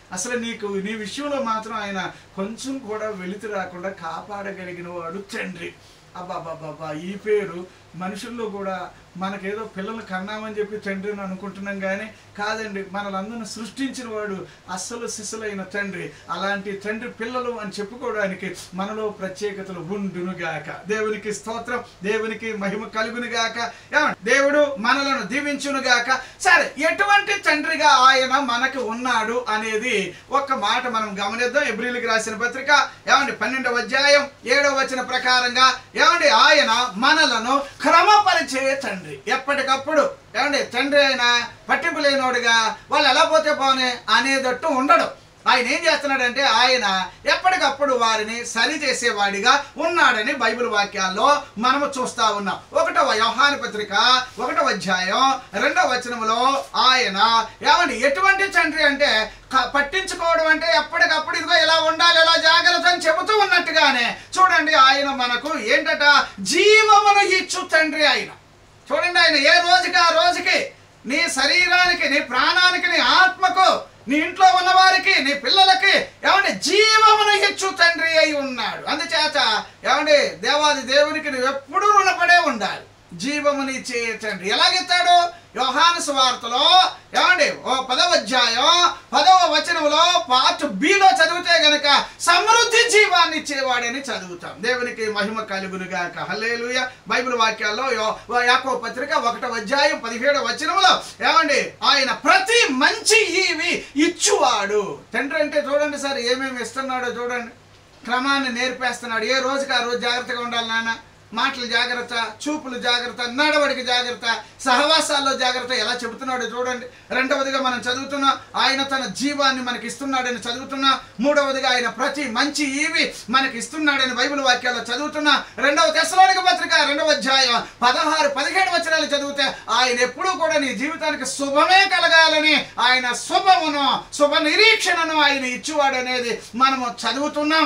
అసలు నీకు నీ విషయంలో మాత్రం ఆయన కొంచెం కూడా వెలితి రాకుండా కాపాడగలిగిన వాడు తండ్రి అబ్బాబాబాబా ఈ పేరు మనుషుల్లో కూడా మనకేదో పిల్లలు కన్నామని చెప్పి తండ్రిని అనుకుంటున్నాం కానీ కాదండి మనలందరిని సృష్టించిన వాడు అస్సలు సిస్సులైన తండ్రి అలాంటి తండ్రి పిల్లలు అని చెప్పుకోవడానికి మనలో ప్రత్యేకతలు ఉండునుగాక దేవునికి స్తోత్రం దేవునికి మహిమ కలుగునుగాక ఏమండి? దేవుడు మనలను దీవించునుగాక సరే ఎటువంటి తండ్రిగా ఆయన మనకు ఉన్నాడు అనేది ఒక్క మాట మనం గమనిద్దాం ఎబ్రిల్కి రాసిన పత్రిక ఏమండి పన్నెండవ అధ్యాయం ఏడవ వచన ప్రకారంగా ఏమండి ఆయన మనలను క్రమపరిచే తండ్రి ఎప్పటికప్పుడు ఏమండి తండ్రి అయినా పట్టింపు లేనోడుగా వాళ్ళు ఎలా పోతే పోనే అనేటట్టు ఉండడు ఆయన ఏం చేస్తున్నాడంటే ఆయన ఎప్పటికప్పుడు వారిని సరి చేసేవాడిగా ఉన్నాడని బైబిల్ వాక్యాల్లో మనము చూస్తా ఉన్నాం ఒకటవ యోహాను పత్రిక ఒకటవ అధ్యాయం రెండవ వచనములో ఆయన ఏమండి ఎటువంటి తండ్రి అంటే క- పట్టించుకోవడం అంటే ఎప్పటికప్పుడు ఇదిగో ఇలా ఉండాలి ఇలా జాగ్రత్త అని చెబుతూ ఉన్నట్టుగానే చూడండి ఆయన మనకు ఏంటట జీవమును ఇచ్చు తండ్రి ఆయన చూడండి ఆయన ఏ రోజుకి ఆ రోజుకి నీ శరీరానికి నీ ప్రాణానికి నీ ఆత్మకు నీ ఇంట్లో ఉన్న వారికి నీ పిల్లలకి ఏమండి జీవమును ఇచ్చు తండ్రి అయి ఉన్నాడు అందుచేత ఏమండి దేవాది దేవునికి నువ్వు ఎప్పుడూ రుణపడే ఉండాలి జీవముని ఇచ్చే తండ్రి ఎలాగెత్తాడు యోహాను సువార్తలో ఏమండి ఓ పదవ అధ్యాయం పదవ వచనంలో పార్ట్ బిలో చదివితే గనక సమృద్ధి జీవాన్ని ఇచ్చేవాడని చదువుతాం దేవునికి మహిమ కలుగునుగాక హల్లేలుయ బైబిల్ వాక్యాల్లో యో- ఓ యాకో పత్రిక ఒకటవ అధ్యాయం పదిహేడవ వచనంలో ఏమండి ఆయన ప్రతి మంచి ఈవి ఇచ్చువాడు తండ్రి అంటే చూడండి సార్ ఏమేమి ఇస్తున్నాడో చూడండి క్రమాన్ని నేర్పేస్తున్నాడు ఏ రోజుకి ఆ రోజు జాగ్రత్తగా ఉండాలి నాన్న మాటలు జాగ్రత్త చూపులు జాగ్రత్త నడవడికి జాగ్రత్త సహవాసాల్లో జాగ్రత్త ఎలా చెబుతున్నాడో చూడండి రెండవదిగా మనం చదువుతున్నాం ఆయన తన జీవాన్ని మనకి ఇస్తున్నాడని చదువుతున్నా మూడవదిగా ఆయన ప్రతి మంచి ఈవి మనకి ఇస్తున్నాడని బైబిల్ వాక్యాల్లో చదువుతున్నా రెండవ తెశలోనిక పత్రిక రెండవ అధ్యాయం పదహారు పదిహేడు వచనాలు చదివితే ఆయన ఎప్పుడూ కూడా నీ జీవితానికి శుభమే కలగాలని ఆయన శుభమును శుభ నిరీక్షణను ఆయన ఇచ్చువాడు అనేది మనము చదువుతున్నాం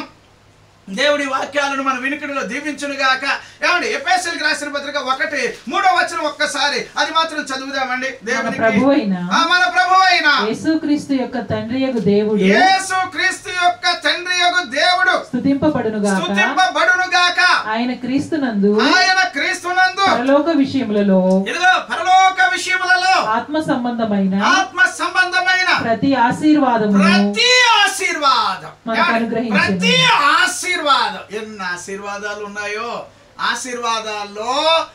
దేవుడి వాక్యాలను మన వినికిడిలో దీవించునుగాక ఏమండి ఎపిఎస్ఎల్కి రాసిన పత్రిక ఒకటి మూడో వచ్చిన ఒక్కసారి అది మాత్రం చదువుదామండి దేవునికి ప్రభువైన ఆ, మన ప్రభు అయిన యేసుక్రీస్తు యొక్క తండ్రి యొక్క దేవుడు యేసు క్రీస్తు యొక్క తండ్రి యొక్క దేవుడు స్తుతింపబడునుగాక స్తుతింపబడునుగాక ఆయన క్రీస్తునందు ఆయన క్రీస్తునందు పరలోక విషయములలో ఇదిగో పరలోక విషయములలో ఆత్మ సంబంధమైన ఆత్మ సంబంధమైన ప్రతి ఆశీర్వాదమును ప్రతి ఆశీర్వాదం మనకు ఏమండి? అనుగ్రహించును. ప్రతి ఆశీర్వాదం ఎన్ని ఆశీర్వాదాలు ఉన్నాయో ఆశీర్వాదాల్లో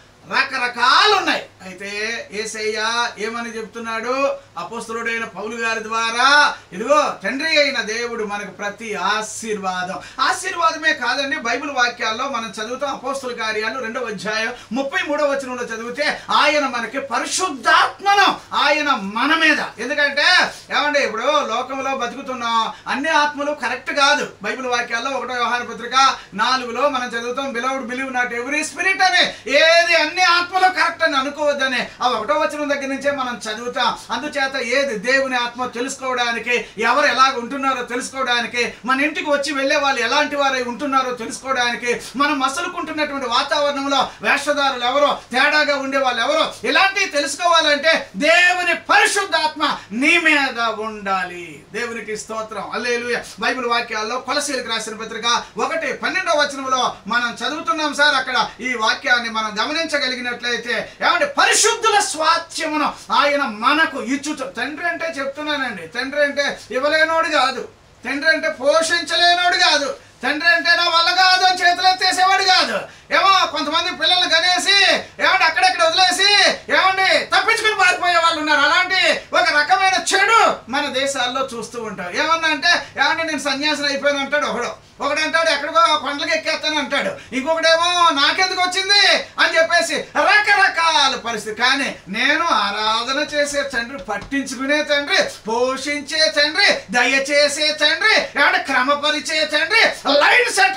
రకరకాలు ఉన్నాయి అయితే ఏసయ్య ఏమని చెప్తున్నాడు అపోస్తులుడైన పౌలు గారి ద్వారా ఇదిగో తండ్రి అయిన దేవుడు మనకు ప్రతి ఆశీర్వాదం ఆశీర్వాదమే కాదండి బైబిల్ వాక్యాల్లో మనం చదువుతాం అపోస్తుల కార్యాలు రెండవ అధ్యాయం ముప్పై మూడవ వచనంలో చదివితే ఆయన మనకి పరిశుద్ధాత్మను ఆయన మన మీద ఎందుకంటే ఏమండి ఇప్పుడు లోకంలో బతుకుతున్నాం అన్ని ఆత్మలు కరెక్ట్ కాదు బైబిల్ వాక్యాల్లో ఒకటో వ్యవహార పత్రిక నాలుగులో మనం చదువుతాం beloved believe not every spirit అని ఏది అన్ని ఆత్మలు కరెక్ట్ అని అనుకోవద్దని ఆ ఒకటో వచనం దగ్గర నుంచే మనం చదువుతాం అందుచేత ఏది దేవుని ఆత్మ తెలుసుకోవడానికి ఎవరు ఎలాగ ఉంటున్నారో తెలుసుకోవడానికి మన ఇంటికి వచ్చి వెళ్ళే వాళ్ళు ఎలాంటి వారై ఉంటున్నారో తెలుసుకోవడానికి మనం మసలుకుంటున్నటువంటి వాతావరణంలో వేషధారులు ఎవరో తేడాగా ఉండే వాళ్ళు ఎవరో ఇలాంటివి తెలుసుకోవాలంటే దేవుని పరిశుద్ధాత్మ నీ మీద ఉండాలి దేవునికి స్తోత్రం అల్లేలుయ బైబిల్ వాక్యాల్లో కొలసీలకు రాసిన పత్రిక ఒకటి పన్నెండవ వచనంలో మనం చదువుతున్నాం సార్ అక్కడ ఈ వాక్యాన్ని మనం గమనించగలిగినట్లయితే ఏమంటే పరిశుద్ధుల స్వాస్థ్యమును ఆయన మనకు ఇచ్చుచు తండ్రి అంటే చెప్తున్నానండి తండ్రి అంటే ఇవ్వలేనోడు కాదు తండ్రి అంటే పోషించలేనోడు కాదు తండ్రి అంటే నా వల్ల కాదు అని చేతులు ఎత్తేసేవాడు కాదు ఏమో కొంతమంది పిల్లల్ని కనేసి ఏమంటే అక్కడక్కడ వదిలేసి ఏమండి తప్పించుకుని పారిపోయే వాళ్ళు ఉన్నారు అలాంటి ఒక రకమైన చెడు మన దేశాల్లో చూస్తూ ఉంటాం ఏమన్నా అంటే ఏమంటే నేను సన్యాసం అయిపోయాను అంటాడు ఒకడు ఒకడు అంటాడు ఎక్కడికో కొండలకి ఎక్కేస్తాను అంటాడు ఇంకొకడేమో నాకెందుకు వచ్చింది అని చెప్పేసి రకరకాల పరిస్థితి కానీ నేను ఆరాధన చేసే తండ్రి పట్టించుకునే తండ్రి పోషించే తండ్రి దయచేసే తండ్రి ఏమంటే క్రమపరిచే తండ్రి లైన్ సెటరైట్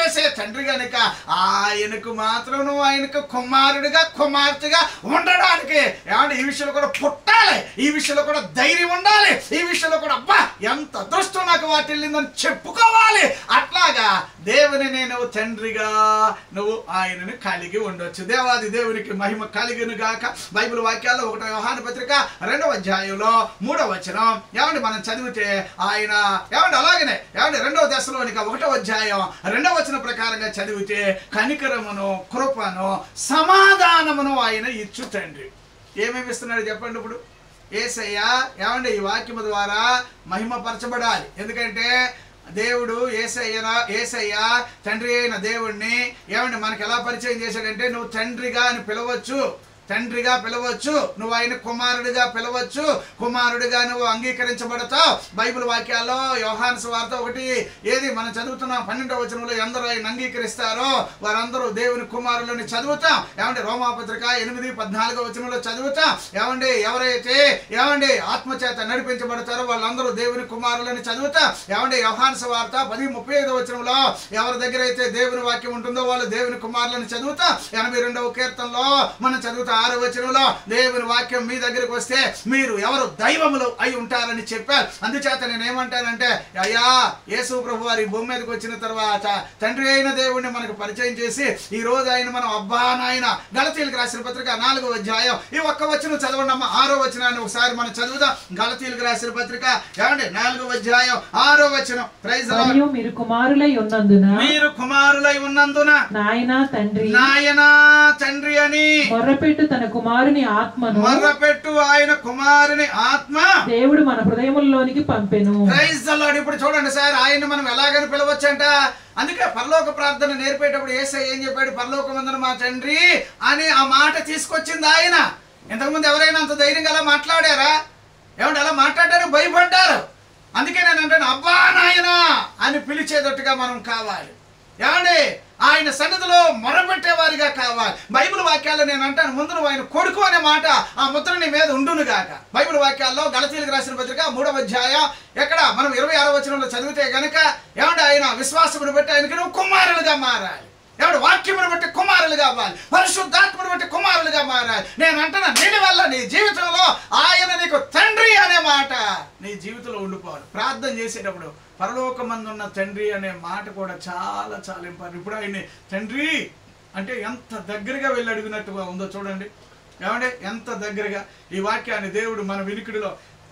చేసే తండ్రి గనుక ఆయనకు మాత్రం నువ్వు ఆయనకు కుమారుడిగా కుమార్తెగా ఉండడానికి ఏమంటే ఈ విషయంలో కూడా పుట్టాలి ఈ విషయంలో కూడా ధైర్యం ఉండాలి ఈ విషయంలో కూడా అబ్బా ఎంత అదృష్టం నాకు వాటిల్లిందని చెప్పుకోవాలి అట్లాగా దేవుని నేను తండ్రిగా నువ్వు ఆయనను కలిగి ఉండొచ్చు దేవాది దేవునికి మహిమ కలిగిన గాక బైబిల్ వాక్యాల్లో ఒకటో యోహాను పత్రిక రెండవ అధ్యాయంలో మూడవ వచనం ఏమండి మనం చదివితే ఆయన ఏమండి అలాగనే ఏమండి రెండవ దశలోనికి ఒకటో అధ్యాయం రెండవ వచనం ప్రకారంగా చదివితే కనికరమును కృపను సమాధానమును ఆయన ఇచ్చు తండ్రి ఏమేమి ఇస్తున్నాడు చెప్పండి ఇప్పుడు ఏసయ్య ఏమండి ఈ వాక్యము ద్వారా మహిమపరచబడాలి ఎందుకంటే దేవుడు ఏసయ్యన ఏసయ్య తండ్రి అయిన దేవుణ్ణి ఏమండి మనకి ఎలా పరిచయం చేశాడంటే నువ్వు తండ్రిగా అని పిలవచ్చు తండ్రిగా పిలవచ్చు నువ్వు ఆయన కుమారుడిగా పిలవచ్చు కుమారుడిగా నువ్వు అంగీకరించబడతావు బైబిల్ వాక్యాల్లో యోహాను వార్త ఒకటి ఏది మనం చదువుతున్నాం పన్నెండవ వచనంలో ఎందరూ ఆయన అంగీకరిస్తారో వారందరూ దేవుని కుమారులని చదువుతాం ఏమంటే రోమాపత్రిక ఎనిమిది పద్నాలుగో వచనంలో చదువుతాం ఏమండి ఎవరైతే ఏమండి ఆత్మచేత నడిపించబడతారో వాళ్ళందరూ దేవుని కుమారులని చదువుతాం ఏమండి యోహాను వార్త పది ముప్పై ఐదో వచనంలో ఎవరి దగ్గర అయితే దేవుని వాక్యం ఉంటుందో వాళ్ళు దేవుని కుమారులని చదువుతాం ఎనభై రెండవ కీర్తనలో మనం చదువుతాం ఆరో వచనంలో దేవుని వాక్యం మీ దగ్గరికి వస్తే మీరు ఎవరు దైవములు అయి ఉంటారని చెప్పారు అందుచేత నేను ఏమంటానంటే అయ్యా యేసు ప్రభు వారి భూమి మీదకి వచ్చిన తర్వాత తండ్రి అయిన దేవుడిని మనకు పరిచయం చేసి ఈ రోజు ఆయన మనం అబ్బా నాయన గలతీలకు రాసిన పత్రిక నాలుగో అధ్యాయం ఈ ఒక్క వచనం చదవండి అమ్మ ఆరో వచనాన్ని ఒకసారి మనం చదువుదాం గలతీలకు రాసిన పత్రిక ఏమండి నాలుగో అధ్యాయం ఆరో వచనం ప్రైజ్ మరియు మీరు కుమారులై ఉన్నందున మీరు కుమారులై ఉన్నందున నాయన తండ్రి నాయనా తండ్రి అని మొర్రపెట్టు తన కుమారుని ఆత్మను మర్రపెట్టు ఆయన కుమారుని ఆత్మ దేవుడు మన హృదయముల్లోనికి పంపెను ప్రైజ్ ద లార్డ్. ఇప్పుడు చూడండి సార్ ఆయన మనం ఎలాగని పిలవచ్చంట అందుకే పరలోక ప్రార్థన నేర్పేటప్పుడు ఏసై ఏం చెప్పాడు పరలోక వందన మా తండ్రి అని ఆ మాట తీసుకొచ్చింది ఆయన ఇంతకుముందు ఎవరైనా అంత ధైర్యంగా అలా మాట్లాడారా ఏమంటే అలా మాట్లాడడానికి భయపడ్డారు అందుకే నేను అంటాను అబ్బా నాయనా అని పిలిచేటట్టుగా మనం కావాలి ఏమండి ఆయన సన్నిధిలో మొరపెట్టేవారిగా కావాలి బైబిల్ వాక్యాల్లో నేను అంటాను ముందు నువ్వు ఆయన కొడుకు అనే మాట ఆ ముద్ర నీ మీద ఉండును గాక బైబిల్ వాక్యాల్లో గలతీలకు రాసిన పత్రిక మూడవ అధ్యాయం ఎక్కడ మనం ఇరవై ఆరో వచనంలో చదివితే గనక ఏమంటే ఆయన విశ్వాసమును బట్టి ఆయనకి నువ్వు కుమారులుగా మారాలి ఎవడు వాక్యమును బట్టి కుమారులుగా అవ్వాలి పరిశుద్ధాత్మను బట్టి కుమారులుగా మారాలి నేను అంటున్నా నేను వల్ల నీ జీవితంలో ఆయన నీకు తండ్రి అనే మాట నీ జీవితంలో ఉండిపోవాలి ప్రార్థన చేసేటప్పుడు పరలోకమందున్న తండ్రి అనే మాట కూడా చాలా చాలా ఇంపార్టెంట్ ఇప్పుడు ఆయన్ని తండ్రి అంటే ఎంత దగ్గరగా వెళ్ళి అడిగినట్టుగా ఉందో చూడండి ఏమంటే ఎంత దగ్గరగా ఈ వాక్యాన్ని దేవుడు మన వినికిడిలో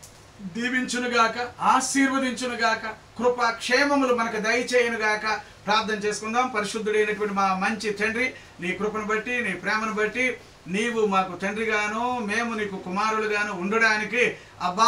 దీవించునుగాక ఆశీర్వదించునుగాక కృప క్షేమములు మనకు దయచేయునుగాక ప్రార్థన చేసుకుందాం పరిశుద్ధుడైనటువంటి మా మంచి తండ్రి నీ కృపను బట్టి నీ ప్రేమను బట్టి నీవు మాకు తండ్రిగాను మేము నీకు కుమారులుగాను ఉండడానికి అబ్బా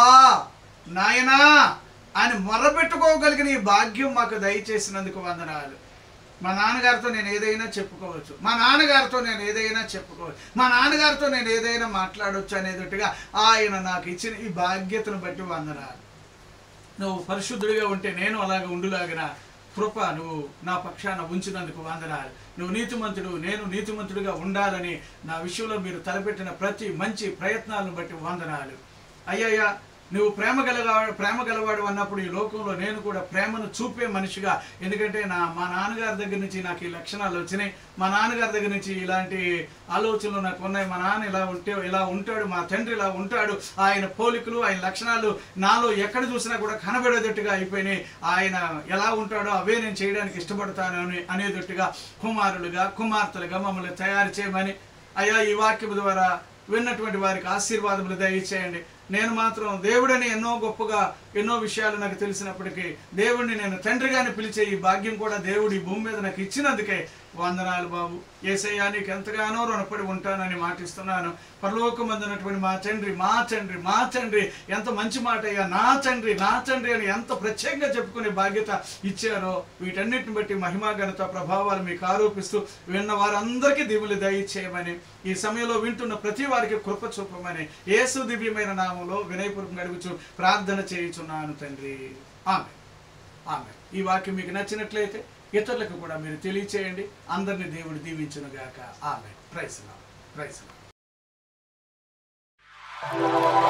నాయనా అని మొర్రపెట్టుకోగలిగిన ఈ భాగ్యం మాకు దయచేసినందుకు వందనాలు మా నాన్నగారితో నేను ఏదైనా చెప్పుకోవచ్చు మా నాన్నగారితో నేను ఏదైనా చెప్పుకోవచ్చు మా నాన్నగారితో నేను ఏదైనా మాట్లాడవచ్చు అనేటట్టుగా ఆయన నాకు ఇచ్చిన ఈ బాధ్యతను బట్టి వందనాలు నువ్వు పరిశుద్ధుడిగా ఉంటే నేను అలాగ ఉండులాగిన కృప నువ్వు నా పక్షాన ఉంచినందుకు వందనాలు నువ్వు నీతిమంతుడు నేను నీతిమంతుడిగా ఉండాలని నా విషయంలో మీరు తలపెట్టిన ప్రతి మంచి ప్రయత్నాలను బట్టి వందనాలు అయ్యయ్యా నువ్వు ప్రేమ గలవాడు ప్రేమ గలవాడు అన్నప్పుడు ఈ లోకంలో నేను కూడా ప్రేమను చూపే మనిషిగా ఎందుకంటే నా మా నాన్నగారి దగ్గర నుంచి నాకు ఈ లక్షణాలు వచ్చినాయి మా నాన్నగారి దగ్గర నుంచి ఇలాంటి ఆలోచనలు నాకు ఉన్నాయి మా నాన్న ఇలా ఉంటే ఇలా ఉంటాడు మా తండ్రి ఇలా ఉంటాడు ఆయన పోలికలు ఆయన లక్షణాలు నాలో ఎక్కడ చూసినా కూడా కనబడేటట్టుగా అయిపోయినాయి ఆయన ఎలా ఉంటాడో అవే నేను చేయడానికి ఇష్టపడతాను అని అనేటట్టుగా కుమారులుగా కుమార్తెలుగా మమ్మల్ని తయారు చేయమని అయ్యా ఈ వాక్యం ద్వారా విన్నటువంటి వారికి ఆశీర్వాదములు దయచేయండి నేను మాత్రం దేవుడని ఎన్నో గొప్పగా ఎన్నో విషయాలు నాకు తెలిసినప్పటికీ దేవుడిని నేను తండ్రిగాని పిలిచే ఈ భాగ్యం కూడా దేవుడు ఈ భూమి మీద నాకు ఇచ్చినందుకే వందనాలు బాబు ఏసయ్యా నీకు ఎంతగానో రుణపడి ఉంటానని మాటిస్తున్నాను పరలోకమందున్నటువంటి మా తండ్రి మా తండ్రి మా తండ్రి ఎంత మంచి మాట అయ్యా నా తండ్రి నా తండ్రి అని ఎంత ప్రత్యేకంగా చెప్పుకునే బాధ్యత ఇచ్చారో వీటన్నిటిని బట్టి మహిమా ఘనత ప్రభావాలు మీకు ఆరోపిస్తూ విన్న వారందరికీ దివులు దయచేయమని ఈ సమయంలో వింటున్న ప్రతి వారికి కృప చూపమని యేసు దివ్యమైన నామంలో వినయపూర్వకంగా అడుగుచు ప్రార్థన చేయుచున్నాను తండ్రి ఆమె ఆమె ఈ వాక్యం మీకు నచ్చినట్లయితే ఇతరులకు కూడా మీరు తెలియచేయండి అందరిని దేవుడు దీవించునుగాక ఆమె ప్రైస్ ప్రైస్